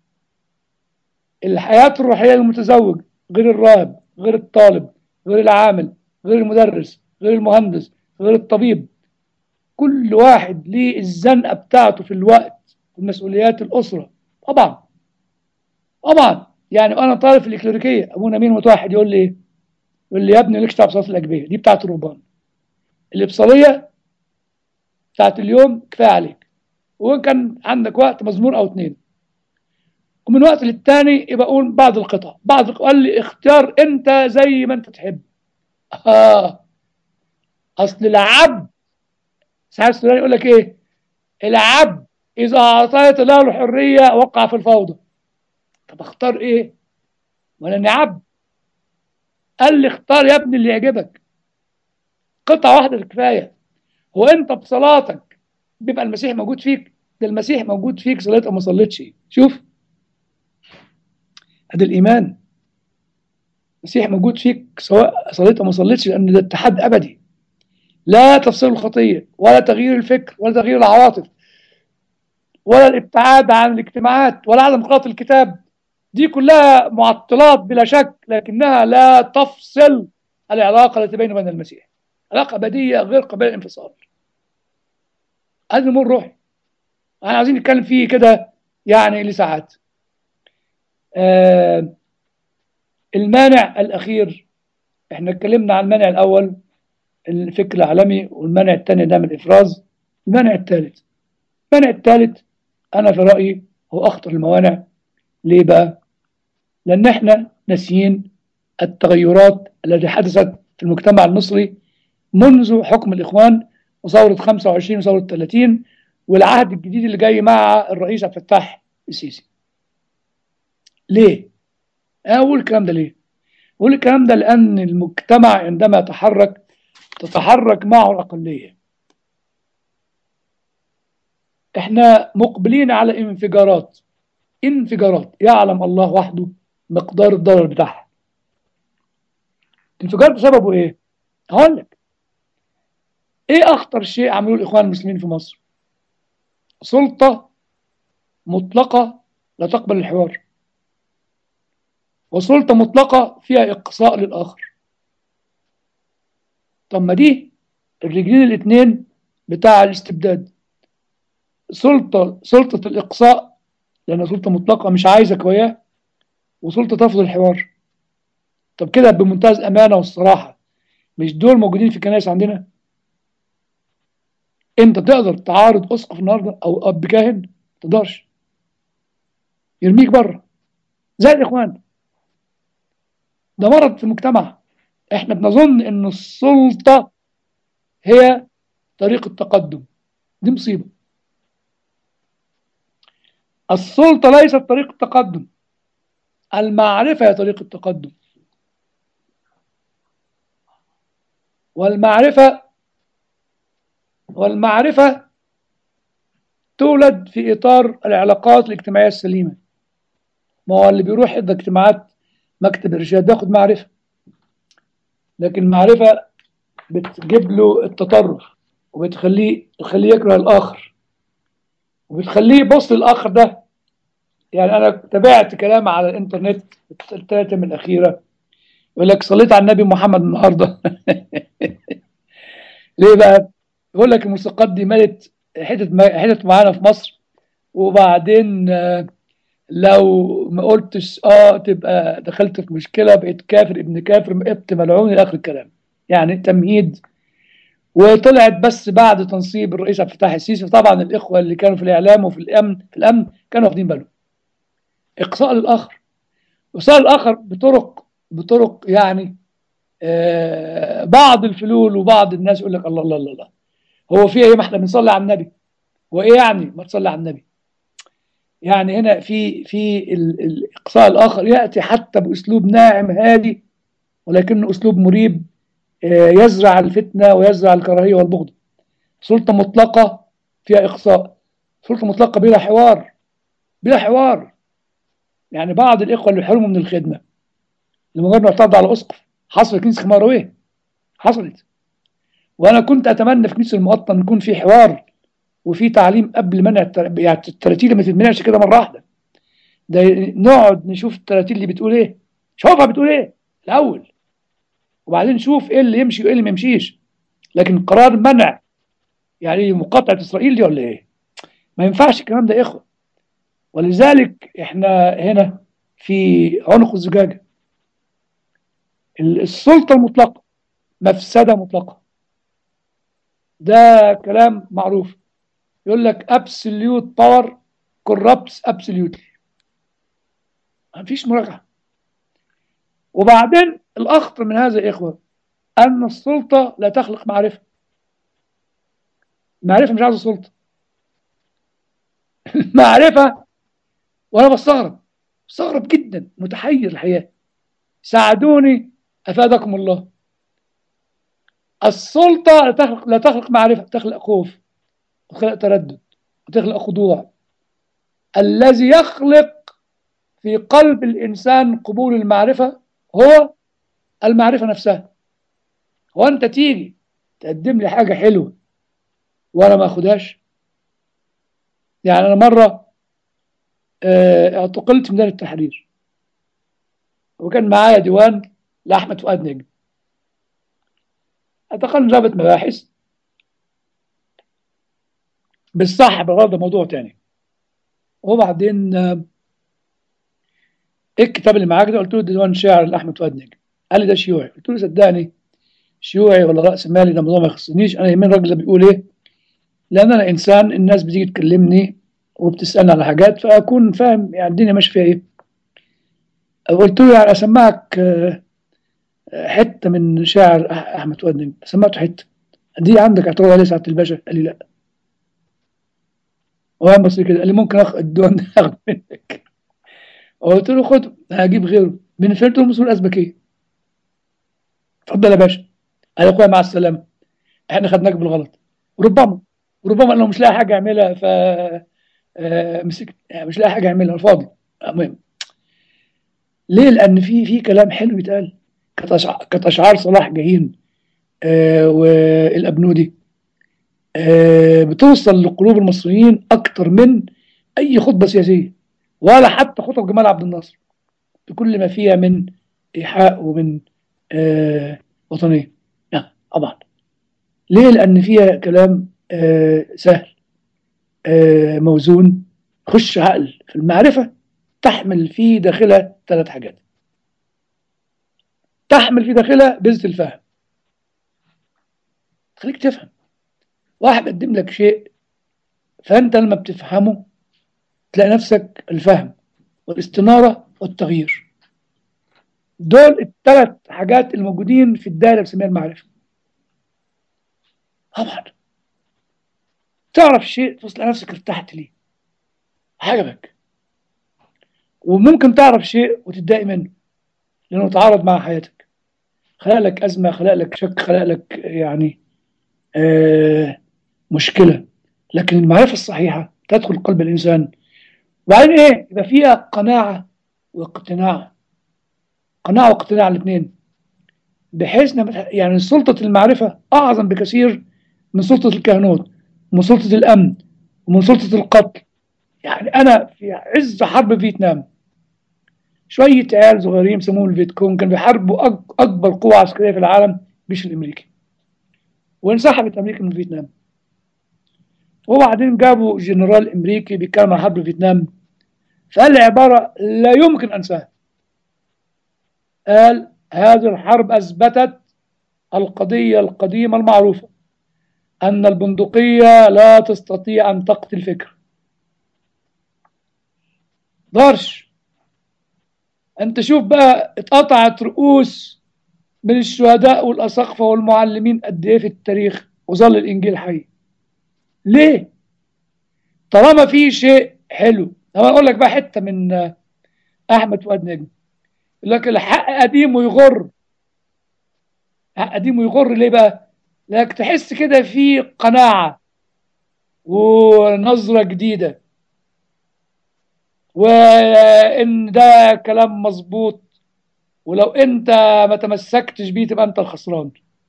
Speaker 2: الحياة الروحية للمتزوج غير الراهب غير الطالب غير العامل غير المدرس غير المهندس غير الطبيب كل واحد ليه الزنقة بتاعته في الوقت في مسؤوليات الأسرة طبعا طبعا يعني أنا طالب في الإكليريكية أبونا مين متوحد يقول لي إيه؟ يقول لي يا ابني ليك صلاة الأجبية دي بتاعت الرهبان الإبصالية بتاعت اليوم كفاية عليك وإن كان عندك وقت مزمور أو اتنين ومن وقت للتاني يبقى أقول بعض القطع بعض القطع. قال لي اختار أنت زي ما أنت تحب آه أصل العبد سعد السوداني يقول لك إيه العبد إذا أعطيت له الحرية وقع في الفوضى طب اختار إيه وأنا إني عبد قال لي اختار يا ابني اللي يعجبك قطعة واحدة كفاية هو أنت بصلاتك بيبقى المسيح موجود فيك ده المسيح موجود فيك صليت أو ما صليتش شوف هذا الإيمان المسيح موجود فيك سواء صليت أو ما صليتش لأن ده اتحاد أبدي لا تفصيل الخطية ولا تغيير الفكر ولا تغيير العواطف ولا الابتعاد عن الاجتماعات ولا عدم قراءة الكتاب دي كلها معطلات بلا شك لكنها لا تفصل العلاقة التي بينه وبين المسيح علاقة أبدية غير قابلة للانفصال هذا الأمور روحي احنا عايزين نتكلم فيه كده يعني لساعات آه المانع الأخير احنا اتكلمنا عن المانع الأول الفكر العالمي والمانع الثاني ده من الإفراز المانع الثالث المانع الثالث أنا في رأيي هو أخطر الموانع ليه بقى؟ لأن احنا ناسيين التغيرات التي حدثت في المجتمع المصري منذ حكم الإخوان وثورة 25 وثورة 30 والعهد الجديد اللي جاي مع الرئيس عبد الفتاح السيسي. ليه؟ أنا أقول الكلام ده ليه؟ أقول الكلام ده لأن المجتمع عندما يتحرك تتحرك معه الأقلية. احنا مقبلين على انفجارات انفجارات يعلم الله وحده مقدار الضرر بتاعها. الانفجار بسببه ايه؟ هقول لك. ايه اخطر شيء عملوه الاخوان المسلمين في مصر؟ سلطة مطلقة لا تقبل الحوار وسلطة مطلقة فيها إقصاء للآخر طب ما دي الرجلين الاثنين بتاع الاستبداد سلطة سلطة الإقصاء لأنها سلطة مطلقة مش عايزك وياه وسلطة ترفض الحوار طب كده بمنتهى الأمانة والصراحة مش دول موجودين في الكنائس عندنا انت تقدر تعارض اسقف النهارده او اب كاهن ما تقدرش يرميك بره زي الاخوان ده مرض في المجتمع احنا بنظن ان السلطه هي طريق التقدم دي مصيبه السلطه ليست طريق التقدم المعرفه هي طريق التقدم والمعرفه والمعرفة تولد في إطار العلاقات الاجتماعية السليمة ما هو اللي بيروح يحضر اجتماعات مكتب الإرشاد بياخد معرفة لكن المعرفة بتجيب له التطرف وبتخليه تخليه يكره الآخر وبتخليه يبص للآخر ده يعني أنا تابعت كلام على الإنترنت الثلاثة من الأخيرة يقول لك صليت على النبي محمد النهارده ليه بقى؟ يقول لك الموسيقات دي مالت حتت حتت معانا في مصر وبعدين لو ما قلتش اه تبقى دخلت في مشكله بقيت كافر ابن كافر ابت ملعون الى اخر الكلام يعني تمهيد وطلعت بس بعد تنصيب الرئيس عبد الفتاح السيسي طبعا الاخوه اللي كانوا في الاعلام وفي الامن في الامن كانوا واخدين بالهم اقصاء للاخر اقصاء الاخر بطرق بطرق يعني آه بعض الفلول وبعض الناس يقول لك الله الله الله, الله. هو في ايه ما احنا بنصلي على النبي وايه يعني ما تصلي على النبي يعني هنا في في الاقصاء الاخر ياتي حتى باسلوب ناعم هادي ولكنه اسلوب مريب يزرع الفتنه ويزرع الكراهيه والبغض سلطه مطلقه فيها إقصاء سلطة مطلقة بلا حوار بلا حوار يعني بعض الإخوة اللي حرموا من الخدمة لمجرد ما اعترضوا على أسقف حصل كنيسة خماروية حصلت وأنا كنت أتمنى في كنيسة المقطم يكون في حوار وفي تعليم قبل منع التر... يعني التراتيل ما تتمنعش كده مرة واحدة ده نقعد نشوف التراتيل اللي بتقول إيه شوفها بتقول إيه الأول وبعدين نشوف إيه اللي يمشي وإيه اللي ما يمشيش لكن قرار منع يعني مقاطعة إسرائيل دي ولا إيه؟ ما ينفعش الكلام ده يا إخوة ولذلك إحنا هنا في عنق الزجاجة السلطة المطلقة مفسدة مطلقة ده كلام معروف يقول لك absolute power corrupts absolutely ما فيش مراجعة وبعدين الأخطر من هذا يا إخوة أن السلطة لا تخلق معرفة معرفة مش عايزة سلطة معرفة وأنا بستغرب بستغرب جدا متحير الحياة ساعدوني أفادكم الله السلطة لا تخلق, لا تخلق معرفة تخلق خوف وتخلق تردد وتخلق خضوع الذي يخلق في قلب الإنسان قبول المعرفة هو المعرفة نفسها هو أنت تيجي تقدم لي حاجة حلوة وأنا ما أخدهاش يعني أنا مرة اعتقلت من دار التحرير وكان معايا ديوان لأحمد فؤاد نجم اعتقلنا ضابط مباحث بالصح بالغلط موضوع تاني وبعدين ايه الكتاب اللي معاك ده قلت له ديوان شعر لاحمد فؤاد نجم قال لي ده شيوعي قلت له صدقني شيوعي ولا راس مالي ده موضوع ما يخصنيش انا يهمني الراجل ده بيقول ايه لان انا انسان الناس بتيجي تكلمني وبتسالني على حاجات فاكون فاهم يعني الدنيا ماشيه فيها ايه قلت له يعني اسمعك حته من شاعر احمد فؤاد نجم سمعته حته دي عندك اعتراض عليه سعاده الباشا قال لي لا وقام بص كده قال لي ممكن اخد الديوان ده اخد منك قلت له خد هجيب غيره من فين له مسؤول ازبكيه اتفضل يا باشا قال يا اخويا مع السلامه احنا خدناك بالغلط ربما ربما انه مش لاقي حاجه يعملها ف مسك مش لاقي حاجه يعملها الفاضي المهم ليه لان في في كلام حلو يتقال كانت اشعار صلاح جاهين آه والابنودي آه بتوصل لقلوب المصريين اكتر من اي خطبه سياسيه ولا حتى خطب جمال عبد الناصر بكل ما فيها من ايحاء ومن آه وطنيه نعم طبعا ليه لان فيها كلام آه سهل آه موزون خش عقل في المعرفه تحمل في داخلها ثلاث حاجات تحمل في داخلها بذة الفهم خليك تفهم واحد قدم لك شيء فانت لما بتفهمه تلاقي نفسك الفهم والاستنارة والتغيير دول الثلاث حاجات الموجودين في الدائرة اللي بنسميها المعرفة طبعا تعرف شيء توصل نفسك ارتحت ليه عجبك وممكن تعرف شيء وتتضايق منه لانه تعارض مع حياتك خلق لك ازمه خلق لك شك خلق لك يعني آه مشكله لكن المعرفه الصحيحه تدخل قلب الانسان وبعدين ايه يبقى فيها قناعه واقتناع قناعه واقتناع الاثنين بحيث يعني سلطه المعرفه اعظم بكثير من سلطه الكهنوت ومن سلطه الامن ومن سلطه القتل يعني انا في عز حرب فيتنام شويه عيال صغيرين يسموهم الفيت كونج كانوا بيحاربوا أك اكبر قوه عسكريه في العالم الجيش الامريكي وانسحبت امريكا من فيتنام وبعدين جابوا جنرال امريكي بيتكلم عن حرب فيتنام فقال عباره لا يمكن انساها قال هذه الحرب اثبتت القضيه القديمه المعروفه ان البندقيه لا تستطيع ان تقتل فكر ضرش انت شوف بقى اتقطعت رؤوس من الشهداء والاساقفه والمعلمين قد ايه في التاريخ وظل الانجيل حي ليه طالما في شيء حلو انا اقول لك بقى حته من احمد فؤاد نجم يقول لك الحق قديم ويغر حق قديم ويغر ليه بقى لك تحس كده في قناعه ونظرة جديدة وإن ده كلام مظبوط ولو أنت ما تمسكتش بيه تبقى أنت الخسران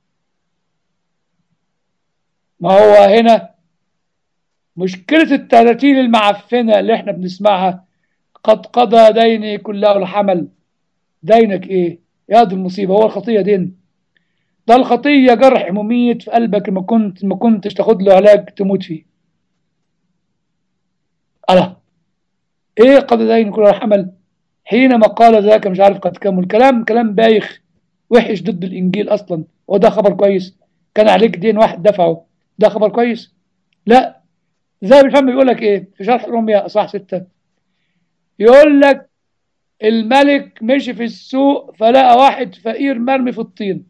Speaker 2: ما هو هنا مشكلة التراتيل المعفنة اللي احنا بنسمعها قد قضى ديني كله الحمل دينك ايه يا دي المصيبة هو الخطية دين ده الخطية جرح مميت في قلبك ما كنت ما كنتش تاخد له علاج تموت فيه الله ايه قضى ديني كله الحمل حينما قال ذاك مش عارف قد كم الكلام كلام بايخ وحش ضد الانجيل اصلا هو ده خبر كويس كان عليك دين واحد دفعه ده خبر كويس لا زي الفم بيقول لك ايه في شرح روميا اصحاح ستة يقول لك الملك مشي في السوق فلقى واحد فقير مرمي في الطين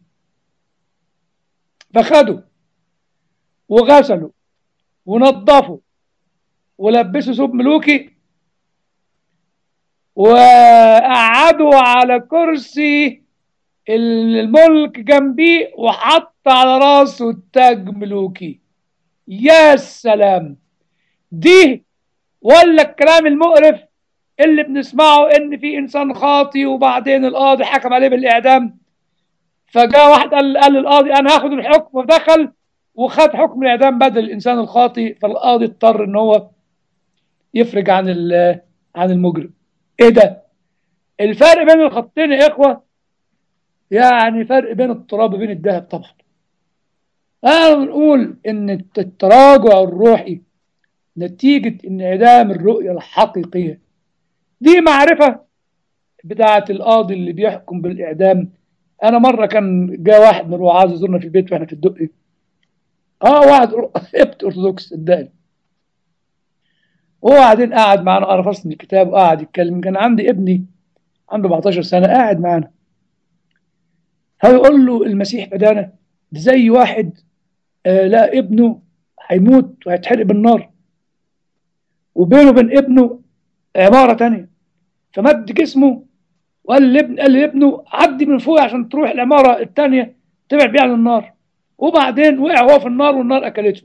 Speaker 2: فخده وغسله ونظفه ولبسه ثوب ملوكي وقعدوا على كرسي الملك جنبيه وحط على راسه تاج ملوكي يا سلام دي ولا الكلام المقرف اللي بنسمعه ان في انسان خاطي وبعدين القاضي حكم عليه بالاعدام فجاء واحد قال, قال للقاضي انا هاخد الحكم ودخل وخد حكم الاعدام بدل الانسان الخاطي فالقاضي اضطر ان هو يفرج عن عن المجرم ايه ده الفرق بين الخطين يا اخوه يعني فرق بين التراب وبين الذهب طبعا انا بنقول ان التراجع الروحي نتيجة انعدام الرؤية الحقيقية دي معرفة بتاعة القاضي اللي بيحكم بالإعدام أنا مرة كان جاء واحد من الوعاظ يزورنا في البيت وإحنا في الدقي اه واحد ابت أرثوذكس صدقني وهو قاعدين قاعد معانا قرا فصل من الكتاب وقاعد يتكلم كان عندي ابني عنده 14 سنة قاعد معانا فيقول له المسيح بدانا زي واحد آه لا ابنه هيموت وهيتحرق بالنار وبينه وبين ابنه عمارة تانية فمد جسمه وقال لابن قال لابنه عدي من فوق عشان تروح العمارة التانية تبعد بيها عن النار وبعدين وقع هو في النار والنار أكلته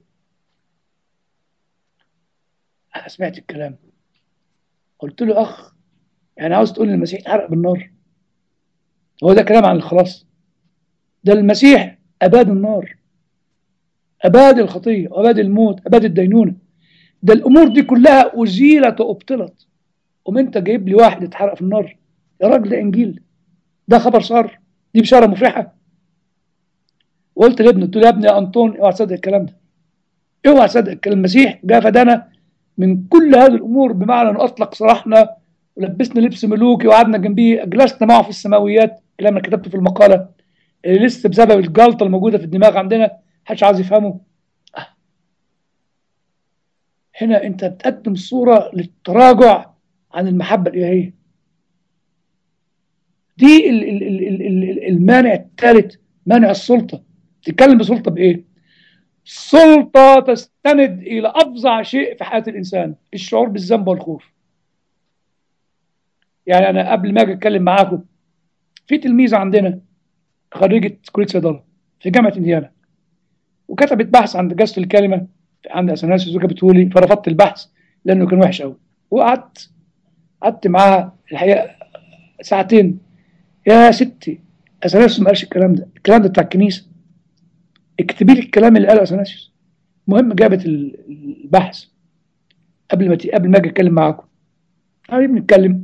Speaker 2: أنا سمعت الكلام قلت له أخ يعني عاوز تقول المسيح اتحرق بالنار هو ده كلام عن الخلاص ده المسيح أباد النار أباد الخطية أباد الموت أباد الدينونة ده الأمور دي كلها أزيلت وأبطلت قوم أنت جايب لي واحد اتحرق في النار يا راجل ده إنجيل ده خبر صار دي بشارة مفرحة وقلت لابني قلت له يا ابني يا أنطون اوعى تصدق الكلام ده اوعى تصدق الكلام المسيح جاء فدانا من كل هذه الأمور بمعنى أنه أطلق سراحنا ولبسنا لبس ملوكي وقعدنا جنبيه جلسنا معه في السماويات كلام انا كتبته في المقاله اللي لسه بسبب الجلطه الموجوده في الدماغ عندنا محدش عايز يفهمه آه. هنا انت بتقدم صوره للتراجع عن المحبه الالهيه دي ال ال ال ال ال المانع الثالث مانع السلطه تتكلم بسلطه بايه السلطه تستند الى افظع شيء في حياه الانسان الشعور بالذنب والخوف يعني انا قبل ما اجي اتكلم معاكم في تلميذه عندنا خريجه كليه صيدله في جامعه انديانا وكتبت بحث عن دجاجه الكلمه عند اثناسيوس وجابته لي فرفضت البحث لانه كان وحش قوي وقعدت قعدت معاها الحقيقه ساعتين يا ستي اثناسيوس ما قالش الكلام ده الكلام ده بتاع الكنيسه اكتبي لي الكلام اللي قاله اثناسيوس المهم جابت البحث قبل ما قبل ما اجي اتكلم معاكم قاعدين بنتكلم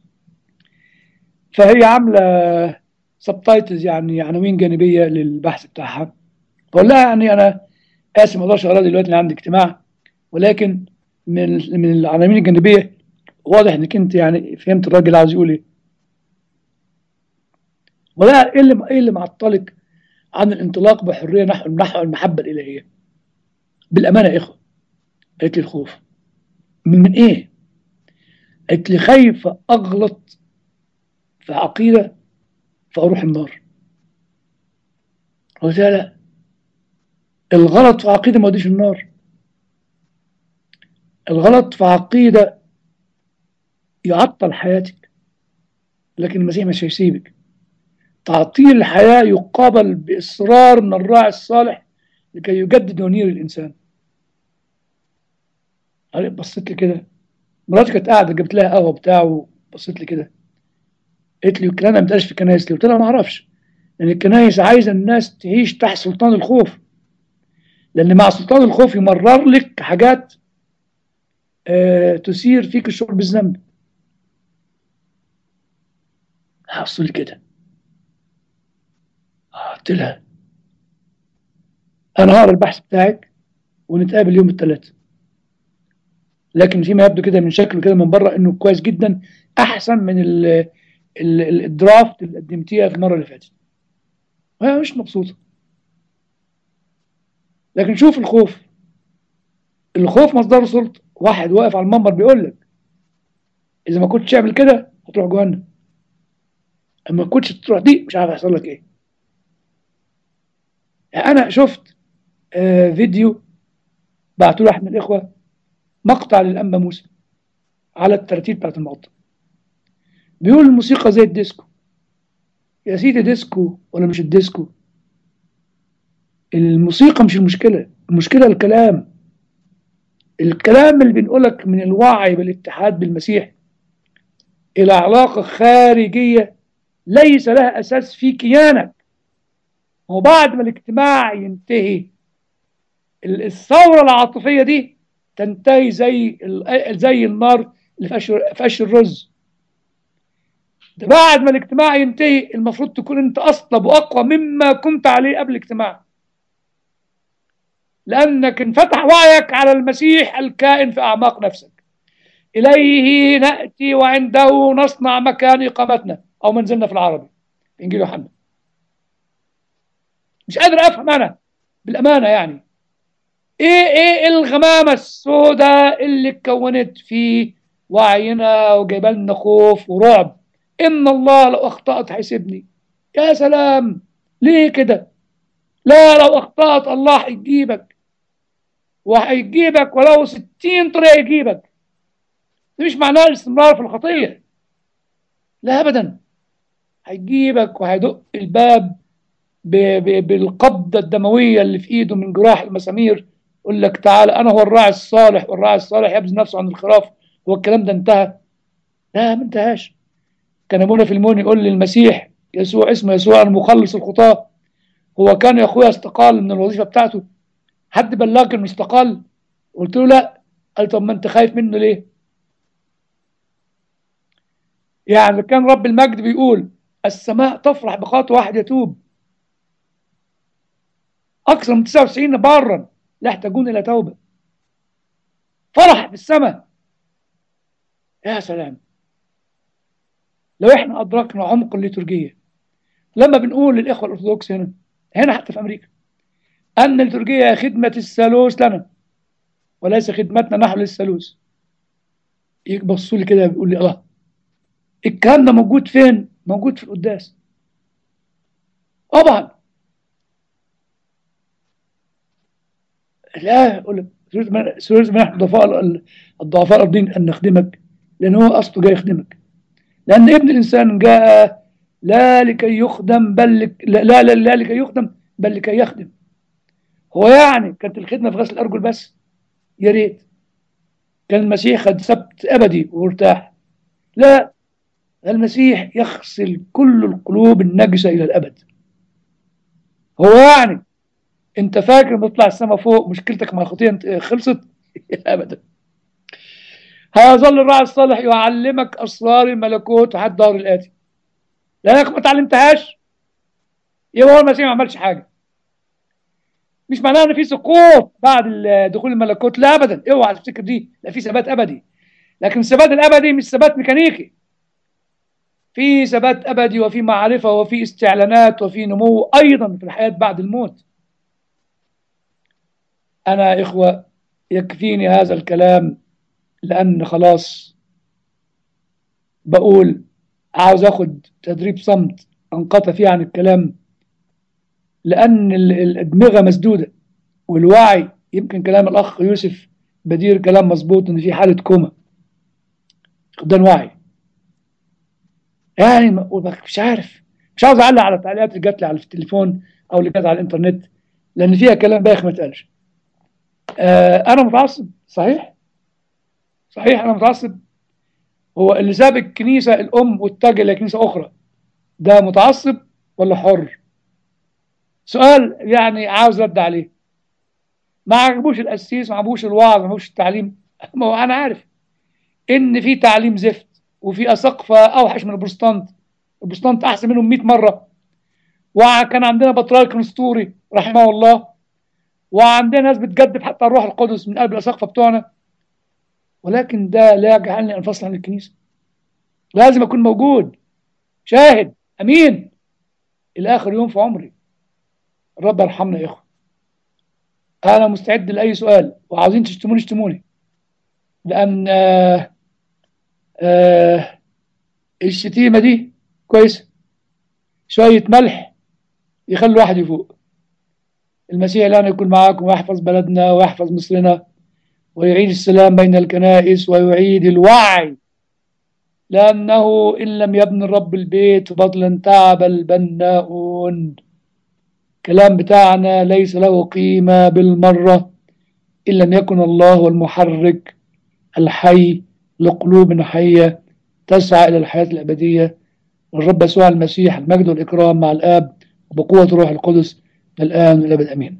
Speaker 2: فهي عامله سبتايتلز يعني عناوين جانبيه للبحث بتاعها بقول لها يعني انا اسف ما اقدرش اقراها دلوقتي انا عندي اجتماع ولكن من من العناوين الجانبيه واضح انك انت يعني فهمت الراجل عاوز يقول ايه ولا ايه اللي ايه اللي معطلك عن الانطلاق بحريه نحو نحو المحبه الالهيه بالامانه يا اخوه قالت لي الخوف من, من ايه قالت لي خايفه اغلط في عقيدة فأروح النار قلت لها لا الغلط في عقيدة ما وديش النار الغلط في عقيدة يعطل حياتك لكن المسيح مش هيسيبك تعطيل الحياة يقابل بإصرار من الراعي الصالح لكي يجدد ونير الإنسان قال- بصيت لي كده مراتي كانت قاعده جبت لها قهوه بتاع وبصيت لي كده قالت لي الكلام ده ما بيتقالش في الكنايس ليه؟ قلت لها ما اعرفش لان الكنايس عايزه الناس تعيش تحت سلطان الخوف لان مع سلطان الخوف يمرر لك حاجات آه تثير فيك الشعور بالذنب حصل كده قلت لها انا هقرا البحث بتاعك ونتقابل يوم الثلاث لكن فيما يبدو كده من شكله كده من بره انه كويس جدا احسن من ال ال ال- الدرافت اللي قدمتيها في المره اللي فاتت وهي مش مبسوطه لكن شوف الخوف الخوف مصدره سلطه واحد واقف على المنبر بيقول لك اذا ما كنتش تعمل كده هتروح جهنم اما كنتش تروح دي مش عارف هيحصل لك ايه انا شفت آه فيديو بعته له احد من الاخوه مقطع للانبا موسى على الترتيب بتاعت المقطع بيقول الموسيقى زي الديسكو يا سيدي ديسكو ولا مش الديسكو الموسيقى مش المشكله المشكله الكلام الكلام اللي بنقولك من الوعي بالاتحاد بالمسيح الى علاقه خارجيه ليس لها اساس في كيانك وبعد ما الاجتماع ينتهي ال- الثوره العاطفيه دي تنتهي زي ال- زي النار اللي في قش في قش الرز ده بعد ما الاجتماع ينتهي المفروض تكون انت اصلب واقوى مما كنت عليه قبل الاجتماع لانك انفتح وعيك على المسيح الكائن في اعماق نفسك اليه ناتي وعنده نصنع مكان اقامتنا او منزلنا في العربي في انجيل يوحنا مش قادر افهم انا بالامانه يعني ايه ايه الغمامه السوداء اللي اتكونت في وعينا وجايبه لنا خوف ورعب ان الله لو اخطات هيسيبني يا سلام ليه كده لا لو اخطات الله هيجيبك وهيجيبك ولو ستين طريقه يجيبك ده مش معناه الاستمرار في الخطيه لا ابدا هيجيبك وهيدق الباب ب- ب- بالقبضه الدمويه اللي في ايده من جراح المسامير يقول لك تعالى انا هو الراعي الصالح والراعي الصالح يبذل نفسه عن الخراف هو الكلام ده انتهى لا ما انتهاش كان ابونا في المون يقول للمسيح يسوع اسمه يسوع المخلص الخطاه هو كان يا اخويا استقال من الوظيفه بتاعته حد بلغك انه استقال قلت له لا قال طب ما انت خايف منه ليه يعني كان رب المجد بيقول السماء تفرح بخاطئ واحد يتوب اكثر من 99 بارا لا يحتاجون الى توبه فرح في السماء يا سلام لو احنا ادركنا عمق الليتورجيه لما بنقول للاخوه الارثوذكس هنا هنا حتى في امريكا ان الليتورجيه هي خدمه الثالوث لنا وليس خدمتنا نحن للثالوث يبصوا لي كده بيقول لي الله الكلام ده موجود فين؟ موجود في القداس طبعا لا يقول لك سورة من- سورة من نحن الضعفاء ال- الضعفاء الارضين ان نخدمك لان هو اصله جاي يخدمك لان ابن الانسان جاء لا لكي يخدم بل لك لا, لا, لا, لا لكي يخدم بل لكي يخدم هو يعني كانت الخدمه في غسل الارجل بس يا ريت كان المسيح خد سبت ابدي وارتاح لا المسيح يغسل كل القلوب النجسه الى الابد هو يعني انت فاكر لما تطلع السما فوق مشكلتك مع الخطيه انت- خلصت ابدا هيظل الراعي الصالح يعلمك اسرار الملكوت وحد دار الاتي لانك ما اتعلمتهاش يبقى هو المسيح ما عملش حاجه مش معناه ان في سقوط بعد ال- دخول الملكوت لا ابدا اوعى تفتكر دي لا في ثبات ابدي لكن الثبات الابدي مش ثبات ميكانيكي في ثبات ابدي وفي معرفه وفي استعلانات وفي نمو ايضا في الحياه بعد الموت انا يا اخوه يكفيني هذا الكلام لان خلاص بقول عاوز اخد تدريب صمت انقطع فيه عن الكلام لان ال- الادمغه مسدوده والوعي يمكن كلام الاخ يوسف بدير كلام مظبوط ان في حاله كوما فقدان وعي يعني ما- مش عارف مش عاوز اعلق على التعليقات اللي جات لي على التليفون او اللي جات على الانترنت لان فيها كلام بايخ ما اتقالش آه انا متعصب صحيح صحيح انا متعصب هو اللي ساب الكنيسه الام واتجه لكنيسه اخرى ده متعصب ولا حر سؤال يعني عاوز رد عليه ما عجبوش القسيس ما عجبوش الوعظ ما عجبوش التعليم ما هو انا عارف ان في تعليم زفت وفي اساقفه اوحش من البروتستانت البروتستانت احسن منهم 100 مره وكان عندنا بطريرك نسطوري رحمه الله وعندنا ناس بتجدف حتى الروح القدس من قلب الاساقفه بتوعنا ولكن ده لا يجعلني انفصل عن الكنيسه لازم اكون موجود شاهد امين الى اخر يوم في عمري الرب يرحمنا يا اخوه انا مستعد لاي سؤال وعاوزين تشتموني اشتموني لان آه آه الشتيمه دي كويس شويه ملح يخلي الواحد يفوق المسيح الان يكون معاكم ويحفظ بلدنا ويحفظ مصرنا ويعيد السلام بين الكنائس ويعيد الوعي لأنه إن لم يبني الرب البيت فبطلا تعب البناؤون كلام بتاعنا ليس له قيمة بالمرة إن لم يكن الله هو المحرك الحي لقلوب حية تسعى إلى الحياة الأبدية والرب يسوع المسيح المجد والإكرام مع الآب وبقوة روح القدس الآن والأبد أمين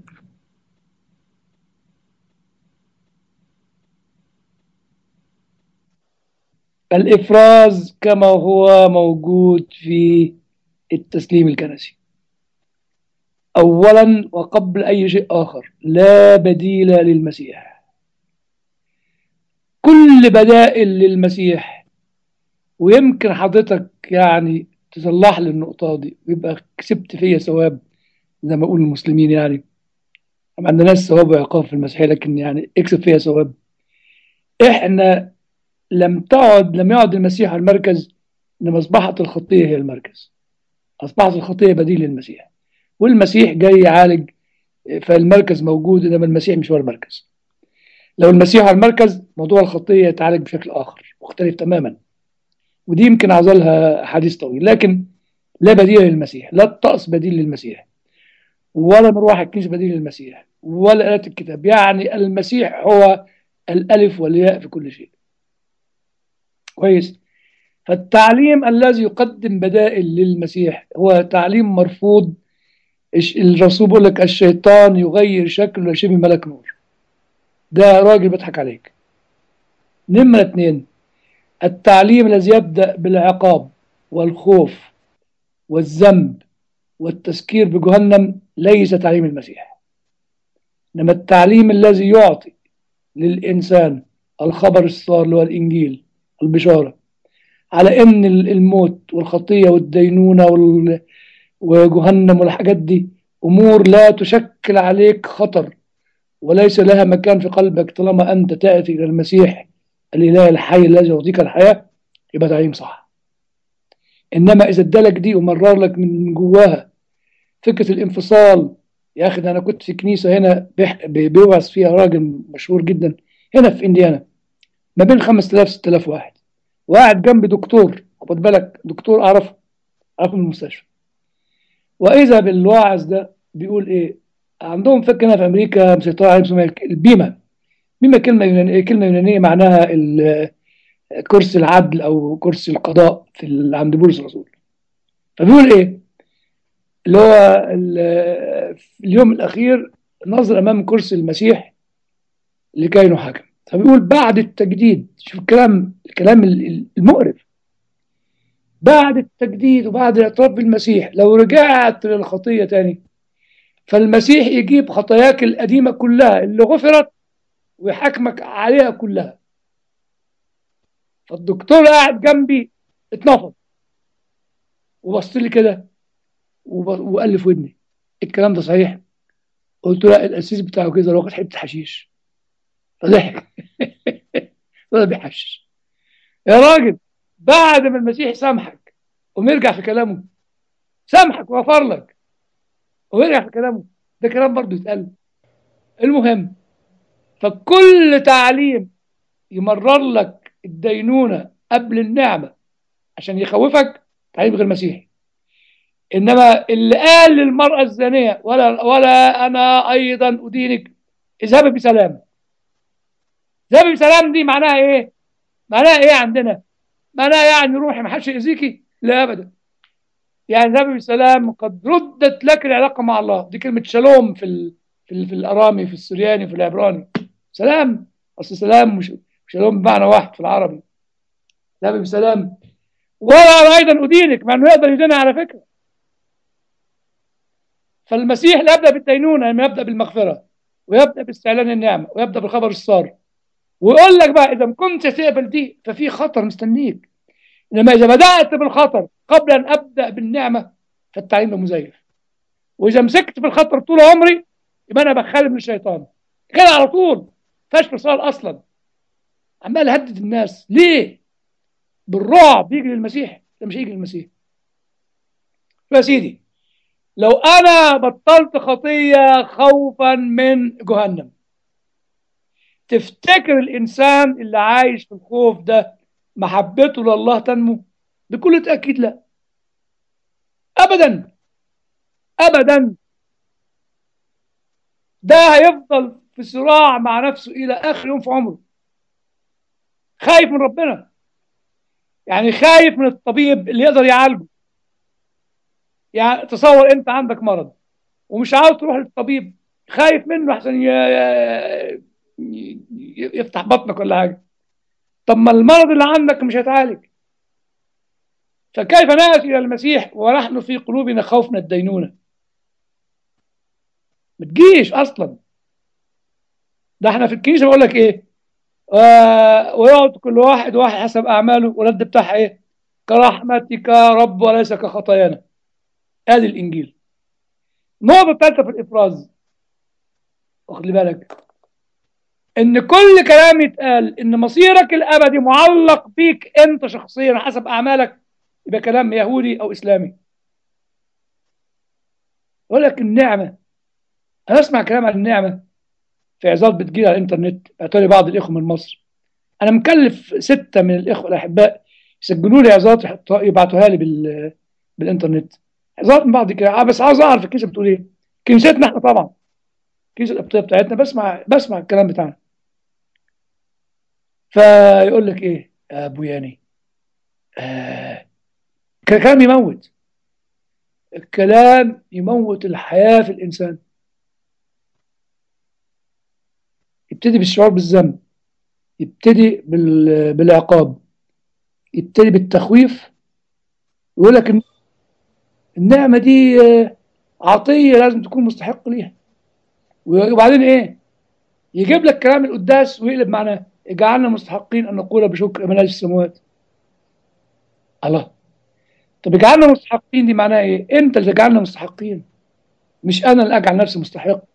Speaker 2: الإفراز كما هو موجود في التسليم الكنسي أولا وقبل أي شيء آخر لا بديل للمسيح كل بدائل للمسيح ويمكن حضرتك يعني تصلح لي النقطة دي ويبقى كسبت فيا ثواب زي ما يقول المسلمين يعني ما عندناش ثواب وعقاب في المسيحية لكن يعني اكسب فيها ثواب احنا لم تعد لم يعد المسيح على المركز انما اصبحت الخطيه هي المركز اصبحت الخطيه بديل للمسيح والمسيح جاي يعالج فالمركز موجود انما المسيح مش هو المركز لو المسيح على المركز موضوع الخطيه يتعالج بشكل اخر مختلف تماما ودي يمكن عاوزالها حديث طويل لكن لا بديل للمسيح لا الطقس بديل للمسيح ولا مروح الكنيسه بديل للمسيح ولا آلة الكتاب يعني المسيح هو الألف والياء في كل شيء كويس فالتعليم الذي يقدم بدائل للمسيح هو تعليم مرفوض الرسول بيقول لك الشيطان يغير شكله لشبه ملك نور ده راجل بيضحك عليك نمرة اتنين التعليم الذي يبدأ بالعقاب والخوف والذنب والتذكير بجهنم ليس تعليم المسيح إنما التعليم الذي يعطي للإنسان الخبر الصار اللي هو الإنجيل البشارة على ان الموت والخطيه والدينونه وال... وجهنم والحاجات دي امور لا تشكل عليك خطر وليس لها مكان في قلبك طالما انت تاتي الى المسيح الاله الحي الذي يعطيك الحياه يبقى تعليم صح انما اذا ادالك دي ومرر لك من جواها فكره الانفصال يا اخي ده انا كنت في كنيسه هنا بيوعظ فيها راجل مشهور جدا هنا في انديانا ما بين 5000 6000 واحد وقاعد جنبي دكتور خد بالك دكتور اعرفه اعرفه من المستشفى واذا بالواعظ ده بيقول ايه عندهم فكره هنا في امريكا مسيطره عليهم اسمها البيمه بيمه كلمه يونانيه كلمه يونانيه معناها كرسي العدل او كرسي القضاء في عند بولس الرسول فبيقول ايه اللي هو في اليوم الاخير نظر امام كرسي المسيح لكي نحاكم فبيقول بعد التجديد شوف الكلام الكلام المقرف بعد التجديد وبعد الاعتراف بالمسيح لو رجعت للخطية تاني فالمسيح يجيب خطاياك القديمة كلها اللي غفرت ويحاكمك عليها كلها فالدكتور قاعد جنبي اتنفض وبص لي كده وقال لي في ودني الكلام ده صحيح قلت له لا القسيس بتاعه كده واخد حته حشيش فضحك ولا بيحشش يا راجل بعد ما المسيح سامحك ومرجع في كلامه سامحك وغفر لك ويرجع في كلامه ده كلام برضه يتقال المهم فكل تعليم يمرر لك الدينونة قبل النعمة عشان يخوفك تعليم غير مسيحي انما اللي قال للمرأة الزانية ولا ولا انا ايضا ادينك اذهبي بسلام اذهبي بسلام دي معناها ايه معناها ايه عندنا معناها يعني روحي ما حدش يأذيكي لا ابدا يعني النبي بسلام قد ردت لك العلاقه مع الله دي كلمه شالوم في ال... في, ال... في الارامي في السرياني في العبراني سلام اصل سلام مش شالوم بمعنى واحد في العربي النبي بسلام ولا أنا ايضا ادينك مع انه يقدر يدينها على فكره فالمسيح لا يبدا بالدينونه انما يبدا بالمغفره ويبدا باستعلان النعمه ويبدا بالخبر السار ويقول لك بقى اذا ما كنتش تقبل دي ففي خطر مستنيك انما اذا بدات بالخطر قبل ان ابدا بالنعمه فالتعليم ده مزيف واذا مسكت في الخطر طول عمري يبقى انا بخالف من الشيطان كده على طول فاش فصال اصلا عمال اهدد الناس ليه بالرعب يجي للمسيح ده مش هيجي للمسيح يا سيدي لو انا بطلت خطيه خوفا من جهنم تفتكر الانسان اللي عايش في الخوف ده محبته لله تنمو بكل تاكيد لا ابدا ابدا ده هيفضل في صراع مع نفسه الى اخر يوم في عمره خايف من ربنا يعني خايف من الطبيب اللي يقدر يعالجه يعني تصور انت عندك مرض ومش عاوز تروح للطبيب خايف منه احسن يفتح بطنك ولا حاجه طب ما المرض اللي عندك مش هيتعالج فكيف ناتي الى المسيح ونحن في قلوبنا خوف من الدينونه ما تجيش اصلا ده احنا في الكنيسه بقول لك ايه آه ويقعد كل واحد واحد حسب اعماله والرد بتاعها ايه كرحمتك يا رب وليس كخطايانا ادي الانجيل النقطه الثالثه في الافراز واخد بالك ان كل كلام يتقال ان مصيرك الابدي معلق بيك انت شخصيا حسب اعمالك يبقى كلام يهودي او اسلامي يقول لك النعمه انا اسمع كلام عن النعمه في عظات بتجيلي على الانترنت بعتولي بعض الاخوه من مصر انا مكلف سته من الاخوه الاحباء يسجلوا لي عظات يبعتوها لي بال... بالانترنت عظات من بعض كده بس عاوز اعرف الكنيسه بتقول ايه كنيستنا احنا طبعا الكنيسه القبطيه بتاعتنا بسمع بسمع الكلام بتاعنا فيقول لك ايه يا ابو ياني آه كلام يموت الكلام يموت الحياه في الانسان يبتدي بالشعور بالذنب يبتدي بال... بالعقاب يبتدي بالتخويف يقول لك النعمه دي عطيه لازم تكون مستحق ليها وبعدين ايه يجيب لك كلام القداس ويقلب معناه اجعلنا مستحقين ان نقول بشكر امانات السماوات الله طب اجعلنا مستحقين دي معناها ايه انت اللي تجعلنا مستحقين مش انا اللي اجعل نفسي مستحق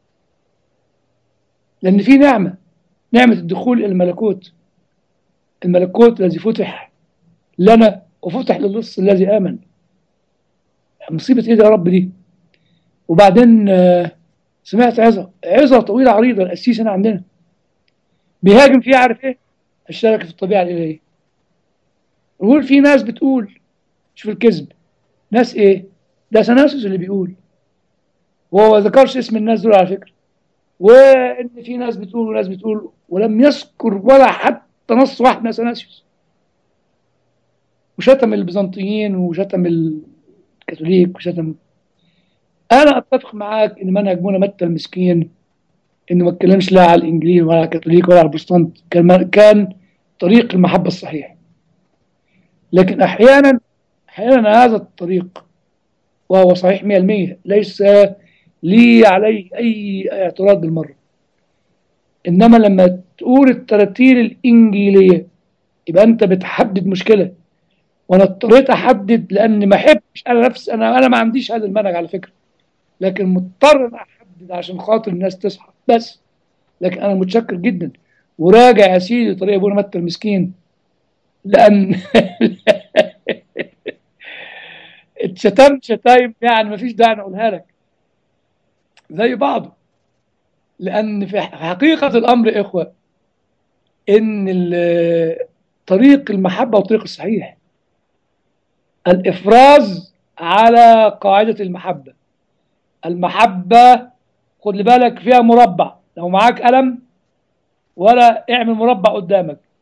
Speaker 2: لان في نعمه نعمه الدخول الى الملكوت الملكوت الذي فتح لنا وفتح للص الذي امن مصيبه ايه ده يا رب دي وبعدين سمعت عظه عظه طويله عريضه القسيس هنا عندنا بيهاجم فيها عارف ايه الشركه في الطبيعه الالهيه يقول في ناس بتقول شوف الكذب ناس ايه ده سناسوس اللي بيقول وهو ما ذكرش اسم الناس دول على فكره وان في ناس بتقول وناس بتقول ولم يذكر ولا حتى نص واحد من اثناسيوس وشتم البيزنطيين وشتم الكاثوليك وشتم انا اتفق معاك ان منهج منى متى المسكين انه ما اتكلمش لا على الانجليز ولا على الكاثوليك ولا على البروتستانت كان كان طريق المحبه الصحيح لكن احيانا احيانا هذا الطريق وهو صحيح 100% ليس لي عليه اي اعتراض بالمره انما لما تقول التراتيل الانجيليه يبقى انت بتحدد مشكله وانا اضطريت احدد لان ما احبش انا نفسي انا انا ما عنديش هذا المنهج على فكره لكن مضطر ان احدد عشان خاطر الناس تصحى بس لكن انا متشكر جدا وراجع يا سيدي طريق ابونا متى المسكين لان اتشتمت شتايم يعني ما فيش داعي نقولها لك زي بعضه لان في حقيقه الامر اخوه ان طريق المحبه وطريق الصحيح الافراز على قاعده المحبه المحبه خد بالك فيها مربع لو معاك قلم ولا اعمل مربع قدامك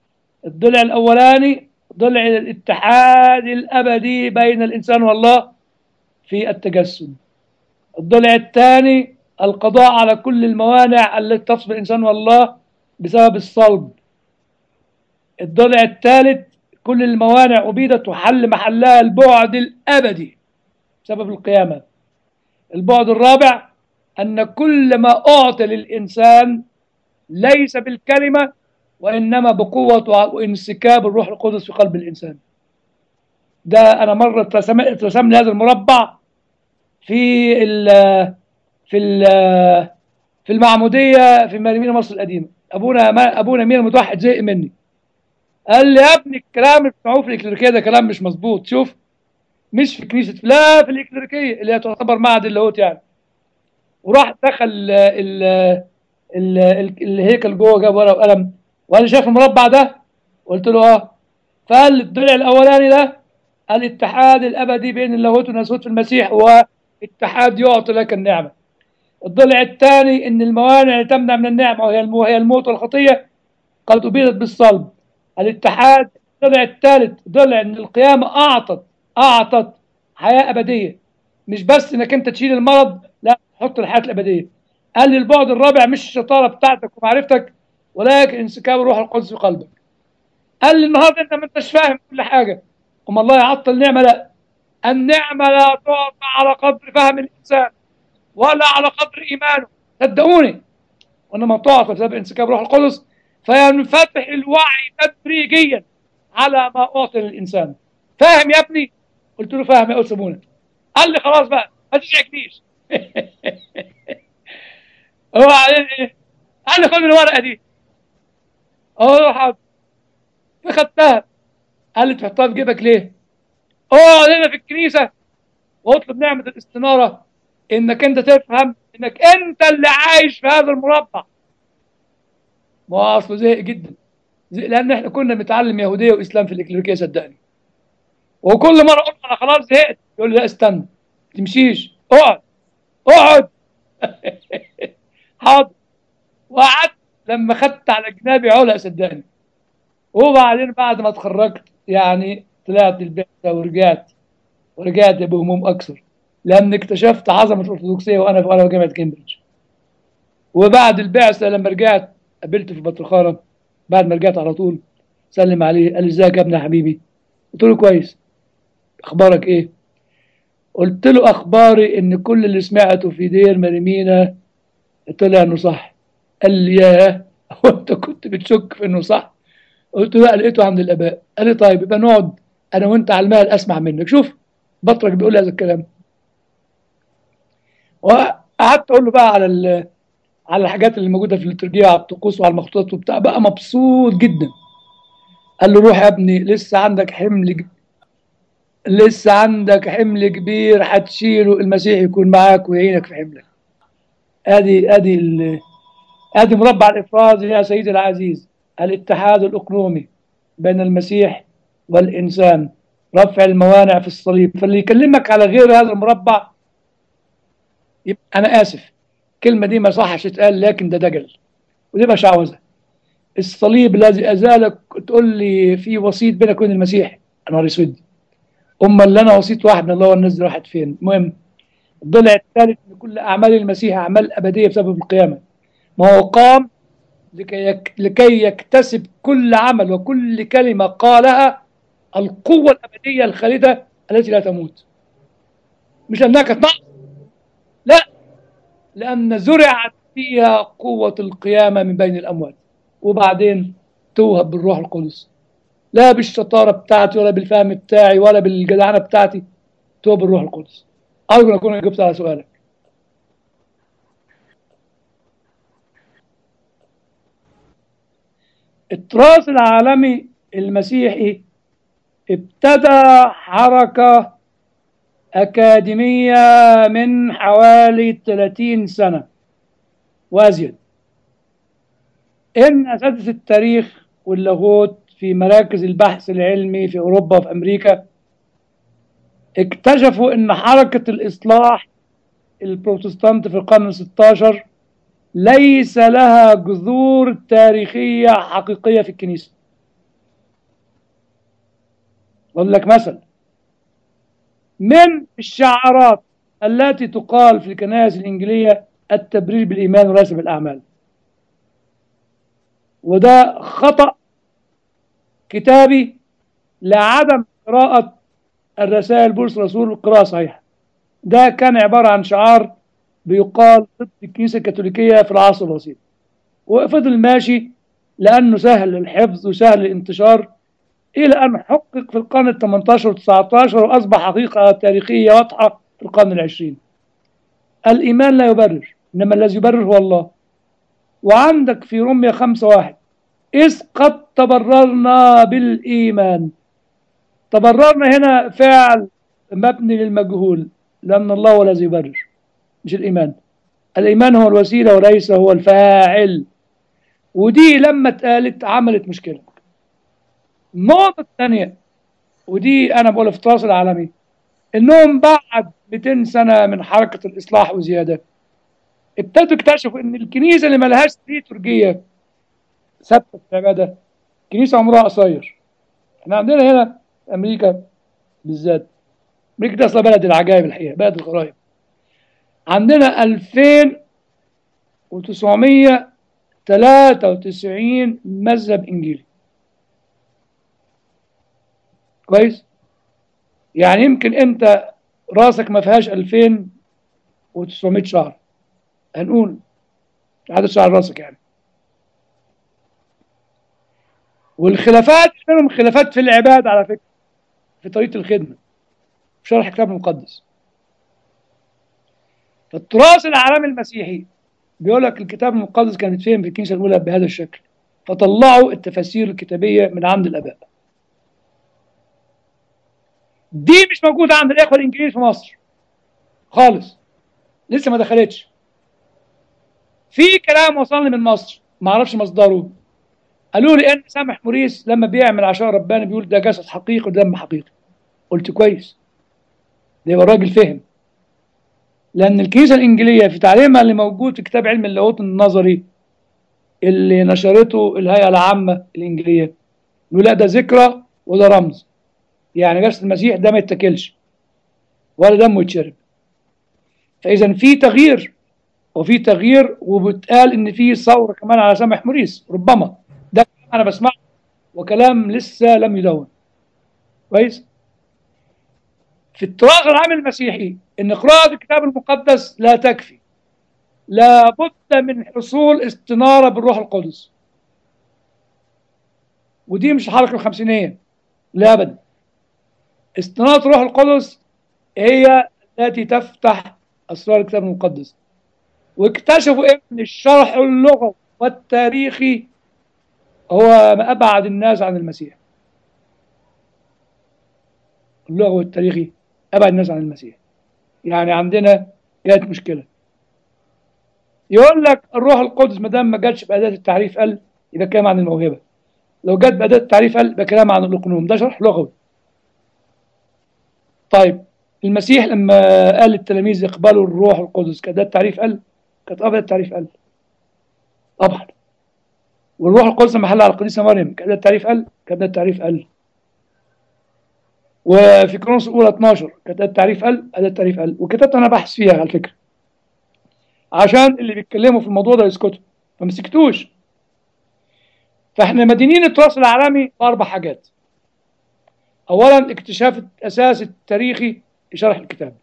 Speaker 2: الضلع الأولاني ضلع الاتحاد الأبدي بين الإنسان والله في التجسد الضلع الثاني القضاء على كل الموانع التي تفصل الإنسان والله بسبب الصلب الضلع الثالث كل الموانع أبيدت وحل محلها البعد الأبدي بسبب القيامة البعد الرابع أن كل ما أعطي للإنسان ليس بالكلمة وإنما بقوة وانسكاب الروح القدس في قلب الإنسان ده أنا مرة اترسم اترسم لي هذا المربع في ال في ال في المعمودية في مريمين مصر القديمة أبونا ما أبونا مين المتوحد زهق مني قال لي يا ابني الكلام اللي بتسمعوه في الإكليريكية ده كلام مش مظبوط شوف مش في كنيسة لا في الإكليريكية اللي هي تعتبر معهد اللاهوت يعني وراح دخل ال ال ال ال الهيكل جوه جاب ورقه وقلم وقال لي شايف المربع ده؟ قلت له اه فقال الضلع الاولاني ده الاتحاد الابدي بين اللاهوت والناسوت في المسيح هو اتحاد يعطي لك النعمه. الضلع الثاني ان الموانع اللي تمنع من النعمه وهي المو... هي الموت والخطيه قد ابيدت بالصلب. الاتحاد الضلع الثالث ضلع ان القيامه اعطت اعطت حياه ابديه مش بس انك انت تشيل المرض لا حط الحياه الابديه. قال لي البعد الرابع مش الشطاره بتاعتك ومعرفتك ولكن انسكاب الروح القدس في قلبك. قال لي النهارده انت ما انتش فاهم كل حاجه. أم الله يعطل نعمه لا. النعمه لا تعطى على قدر فهم الانسان ولا على قدر ايمانه. صدقوني. وانما تعطى بسبب انسكاب الروح القدس فينفتح الوعي تدريجيا على ما اعطي للانسان. فاهم يا ابني؟ قلت له فاهم يا استاذ منى. قال لي خلاص بقى ما تزعجنيش. هو بعدين ايه؟ قال لي خد الورقه دي اه حاضر فخدتها قال لي تحطها في جيبك ليه؟ اقعد هنا في الكنيسه واطلب نعمه الاستناره انك انت تفهم انك انت اللي عايش في هذا المربع ما هو اصله زهق جدا زهق لان احنا كنا بنتعلم يهوديه واسلام في الكليريكيه صدقني وكل مره اقول انا خلاص زهقت يقول لي لا استنى ما تمشيش اقعد اقعد حاضر وقعدت لما خدت على جنابي علا صدقني وبعدين بعد ما اتخرجت يعني طلعت البعثه ورجعت ورجعت بهموم اكثر لان اكتشفت عظمه الارثوذكسيه وانا في وانا في جامعه كامبريدج وبعد البعثه لما رجعت قابلته في بطرخانه بعد ما رجعت على طول سلم عليه قال لي ازيك يا ابني يا حبيبي قلت له كويس اخبارك ايه قلت له اخباري ان كل اللي سمعته في دير مريمينا طلع انه صح قال لي ياه هو انت كنت بتشك في انه صح قلت له لا لقيته عند الاباء قال لي طيب يبقى نقعد انا وانت على المال اسمع منك شوف بطرك بيقول لي هذا الكلام وقعدت اقول له بقى على ال- على الحاجات اللي موجوده في الليتورجيه وعلى الطقوس وعلى المخطوطات وبتاع بقى مبسوط جدا قال له روح يا ابني لسه عندك حمل ج- لسه عندك حمل كبير هتشيله المسيح يكون معاك ويعينك في حملك ادي ادي ال- ادي مربع الافراز يا سيدي العزيز الاتحاد الاقلومي بين المسيح والانسان رفع الموانع في الصليب فاللي يكلمك على غير هذا المربع يبقى انا اسف الكلمه دي ما صحش تتقال لكن ده دجل ودي مش عاوزها الصليب الذي ازالك تقول لي في وسيط بينك وبين المسيح انا نهار اسود امال اللي انا وسيط واحد من الله والناس دي راحت فين المهم الضلع الثالث من كل اعمال المسيح اعمال ابديه بسبب القيامه ما هو قام لكي, يك لكي يكتسب كل عمل وكل كلمه قالها القوه الابديه الخالده التي لا تموت مش انها كانت نقص لا لان زرعت فيها قوه القيامه من بين الاموات وبعدين توهب بالروح القدس لا بالشطاره بتاعتي ولا بالفهم بتاعي ولا بالجدعنه بتاعتي توهب بالروح القدس ارجو ان اكون جبت على سؤالك التراث العالمي المسيحي ابتدى حركة أكاديمية من حوالي 30 سنة وأزيد إن أساتذة التاريخ واللاهوت في مراكز البحث العلمي في أوروبا وفي أمريكا اكتشفوا إن حركة الإصلاح البروتستانت في القرن الستاشر ليس لها جذور تاريخية حقيقية في الكنيسة أقول لك مثل من الشعارات التي تقال في الكنائس الإنجيلية التبرير بالإيمان وليس بالأعمال وده خطأ كتابي لعدم قراءة الرسائل بولس الرسول القراءة صحيحة ده كان عبارة عن شعار بيقال ضد الكنيسة الكاثوليكية في العصر الوسيط وفضل ماشي لأنه سهل الحفظ وسهل الانتشار إلى أن حقق في القرن ال 18 و 19 وأصبح حقيقة تاريخية واضحة في القرن العشرين الإيمان لا يبرر إنما الذي يبرر هو الله وعندك في رمية خمسة واحد إذ قد تبررنا بالإيمان تبررنا هنا فعل مبني للمجهول لأن الله هو الذي يبرر مش الإيمان الإيمان هو الوسيلة وليس هو الفاعل ودي لما اتقالت عملت مشكلة النقطة الثانية ودي أنا بقولها في التواصل العالمي إنهم بعد 200 سنة من حركة الإصلاح وزيادة ابتدوا يكتشفوا إن الكنيسة اللي ملهاش ليتورجية ثابتة في العبادة كنيسة عمرها قصير احنا عندنا هنا في أمريكا بالذات أمريكا دي أصلا بلد العجائب الحقيقة بلد الغرائب عندنا 2993 مذهب إنجيلي كويس يعني يمكن انت راسك ما فيهاش 2900 شعر هنقول عدد شعر راسك يعني والخلافات منهم خلافات في العباد على فكره في طريقه الخدمه في شرح الكتاب المقدس فالتراث العالمي المسيحي بيقول لك الكتاب المقدس كان يتفهم في الكنيسه الاولى بهذا الشكل فطلعوا التفاسير الكتابيه من عند الاباء دي مش موجودة عند الإخوة الإنجليز في مصر خالص لسه ما دخلتش في كلام وصلني من مصر ما اعرفش مصدره قالوا لي ان سامح موريس لما بيعمل عشان ربنا بيقول ده جسد حقيقي ودم حقيقي قلت كويس ده يبقى الراجل فهم لان الكنيسه الانجيليه في تعليمها اللي موجود في كتاب علم اللاهوت النظري اللي نشرته الهيئه العامه الانجيليه يقول لا ده ذكرى وده رمز يعني جسد المسيح ده ما يتاكلش ولا دمه يتشرب فاذا في تغيير وفي تغيير وبتقال ان في ثوره كمان على سامح موريس ربما ده انا بسمعه وكلام لسه لم يدون كويس في التراث العام المسيحي ان قراءه الكتاب المقدس لا تكفي لابد من حصول استناره بالروح القدس ودي مش الحركه الخمسينيه لا ابدا استناره الروح القدس هي التي تفتح اسرار الكتاب المقدس واكتشفوا ان الشرح اللغوي والتاريخي هو ما ابعد الناس عن المسيح اللغوي والتاريخي ابعد الناس عن المسيح يعني عندنا جات مشكله يقول لك الروح القدس ما دام ما جاتش باداه التعريف قال يبقى كلام عن الموهبه لو جت باداه التعريف قال يبقى كلام عن الاقنوم ده شرح لغوي طيب المسيح لما قال للتلاميذ اقبلوا الروح القدس كان ده التعريف قال كانت ابدا التعريف قال طبعا والروح القدس لما حل على القديسه مريم كان ده التعريف قال كان ده التعريف قال وفي كرونس الاولى 12 كان ده التعريف قال ده التعريف قال وكتبت انا بحث فيها على فكره عشان اللي بيتكلموا في الموضوع ده يسكتوا فما سكتوش فاحنا مدينين التراث العالمي باربع حاجات اولا اكتشاف الاساس التاريخي لشرح الكتاب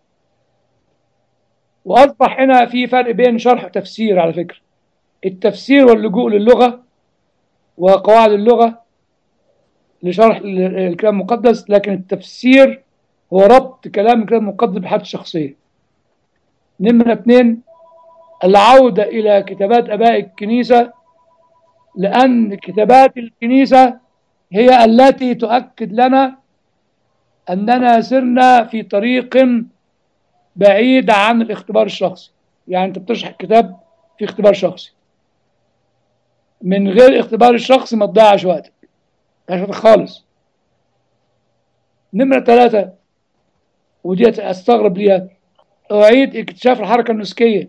Speaker 2: واصبح هنا في فرق بين شرح وتفسير على فكره التفسير واللجوء للغه وقواعد اللغه لشرح الكلام المقدس لكن التفسير هو ربط كلام الكلام المقدس بحالته الشخصيه نمرة اثنين العودة إلى كتابات أباء الكنيسة لأن كتابات الكنيسة هي التي تؤكد لنا أننا سرنا في طريق بعيد عن الاختبار الشخصي يعني أنت بتشرح الكتاب في اختبار شخصي من غير الاختبار الشخصي ما تضيعش وقتك وقتك خالص نمرة ثلاثة ودي أستغرب ليها أعيد اكتشاف الحركة النسكية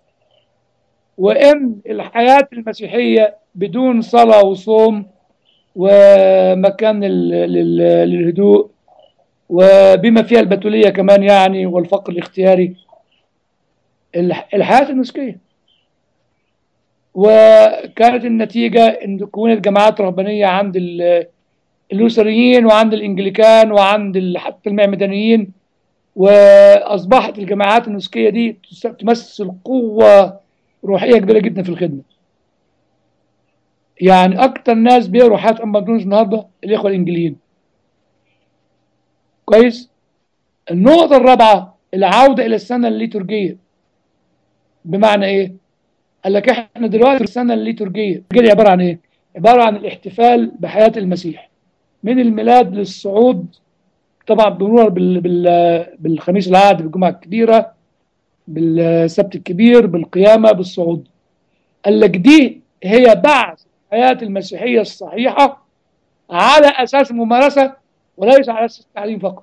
Speaker 2: وإن الحياة المسيحية بدون صلاة وصوم ومكان لل- لل- للهدوء وبما فيها البتولية كمان يعني والفقر الاختياري الح- الحياة النسكية وكانت النتيجة أن كونت جماعات رهبانية عند ال- اللوثريين وعند الإنجليكان وعند ال- حتى المعمدانيين وأصبحت الجماعات النسكية دي تس- تمثل قوة روحية كبيرة جدا في الخدمة يعني أكتر ناس بيقروا حياة أم بطرس النهاردة الإخوة الإنجليين كويس النقطة الرابعة العودة إلى السنة الليتورجية بمعنى إيه؟ قال لك إحنا دلوقتي في السنة الليتورجية دي عبارة عن إيه؟ عبارة عن الاحتفال بحياة المسيح من الميلاد للصعود طبعا بنور بال... بال... بالخميس العهد بالجمعة الكبيرة بالسبت الكبير بالقيامة بالصعود قال لك دي هي بعث الحياة المسيحية الصحيحة على أساس الممارسة وليس على أساس التعليم فقط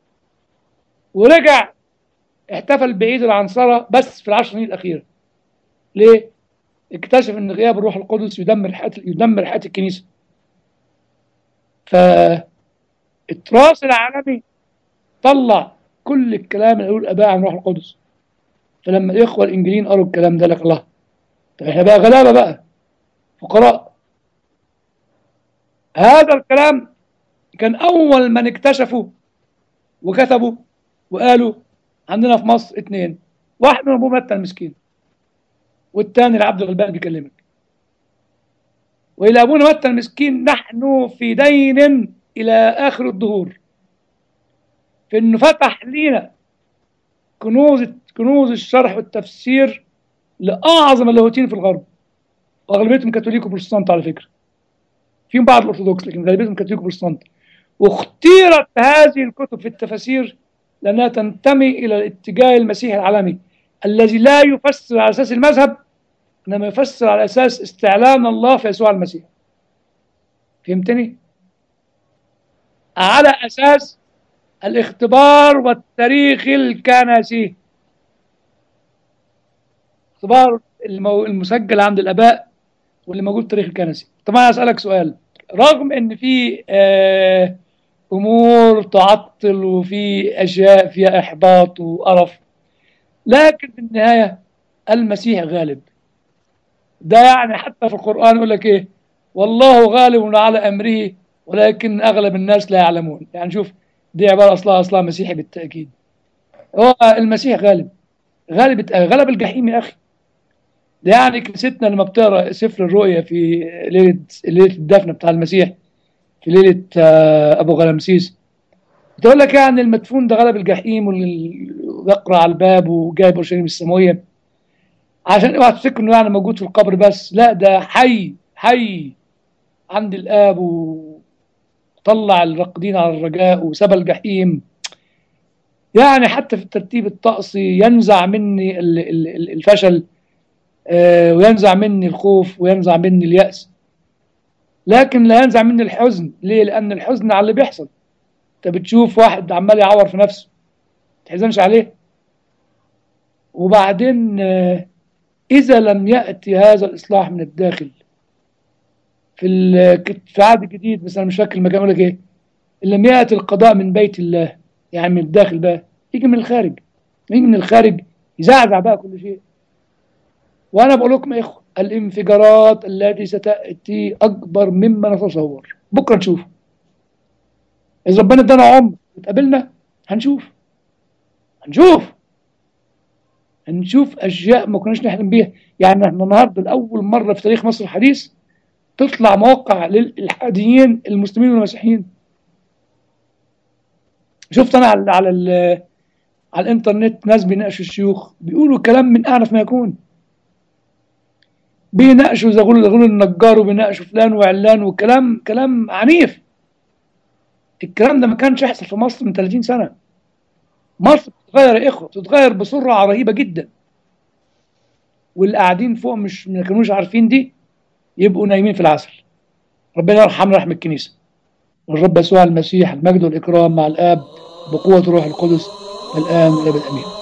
Speaker 2: ورجع احتفل بعيد العنصرة بس في العشر سنين الأخيرة ليه؟ اكتشف ان غياب الروح القدس يدمر حياة يدمر حياة الكنيسة فالتراث العالمي طلع كل الكلام اللي يقول الآباء عن الروح القدس فلما الإخوة الإنجليين قروا الكلام ده لك الله طب احنا بقى غلابة بقى فقراء هذا الكلام كان أول من اكتشفوا وكتبوا وقالوا عندنا في مصر اتنين واحد من أبوه متى المسكين والتاني العبد الغلبان بيكلمك وإلى أبونا متى المسكين نحن في دين إلى آخر الظهور في إنه فتح لينا كنوز كنوز الشرح والتفسير لأعظم اللاهوتيين في الغرب وأغلبيتهم كاثوليك وبروتستانت على فكرة فيهم بعض الأرثوذكس لكن غالبيتهم كاثوليك وبروتستانت واختيرت هذه الكتب في التفاسير لأنها تنتمي إلى الاتجاه المسيحي العالمي الذي لا يفسر على أساس المذهب إنما يفسر على أساس استعلان الله في يسوع المسيح فهمتني؟ على أساس الاختبار والتاريخ الكنسي اختبار المو... المسجل عند الآباء واللي موجود في التاريخ الكنسي طبعا أسألك سؤال رغم إن في آه أمور تعطل وفي أشياء فيها إحباط وقرف لكن في النهاية المسيح غالب ده يعني حتى في القرآن يقول لك إيه والله غالب على أمره ولكن أغلب الناس لا يعلمون يعني شوف دي عبارة أصلها أصلها مسيحي بالتأكيد هو المسيح غالب غالب غلب الجحيم يا أخي ده يعني كنيستنا لما بتقرا سفر الرؤيا في ليله ليله الدفن بتاع المسيح في ليله ابو غلمسيس بتقول لك يعني المدفون ده غلب الجحيم واللي يقرا على الباب وجايب اورشليم السماويه عشان اوعى تفتكر انه يعني موجود في القبر بس لا ده حي حي عند الاب وطلع الراقدين على الرجاء وسبى الجحيم يعني حتى في الترتيب الطقسي ينزع مني الفشل وينزع مني الخوف وينزع مني اليأس لكن لا ينزع مني الحزن ليه لأن الحزن على اللي بيحصل انت بتشوف واحد عمال يعور في نفسه تحزنش عليه وبعدين إذا لم يأتي هذا الإصلاح من الداخل في في عهد جديد مثلا مش فاكر المكان يقول لك إيه إن لم يأتي القضاء من بيت الله يعني من الداخل بقى يجي من الخارج يجي من الخارج يزعزع بقى كل شيء وانا بقول لكم يا اخوه الانفجارات التي ستاتي اكبر مما نتصور بكره نشوف اذا ربنا ادانا عمر وتقابلنا هنشوف هنشوف هنشوف اشياء ما كناش نحلم بيها يعني احنا النهارده لاول مره في تاريخ مصر الحديث تطلع مواقع للالحاديين المسلمين والمسيحيين شفت انا على على, على الانترنت ناس بيناقشوا الشيوخ بيقولوا كلام من اعنف ما يكون بيناقشوا زغلول زغلول النجار وبيناقشوا فلان وعلان وكلام كلام عنيف الكلام ده ما كانش يحصل في مصر من 30 سنه مصر بتتغير يا اخوه بتتغير بسرعه رهيبه جدا واللي قاعدين فوق مش ما كانوش عارفين دي يبقوا نايمين في العسل ربنا يرحمنا رحم الكنيسه والرب يسوع المسيح المجد والاكرام مع الاب بقوه الروح القدس الان والابد امين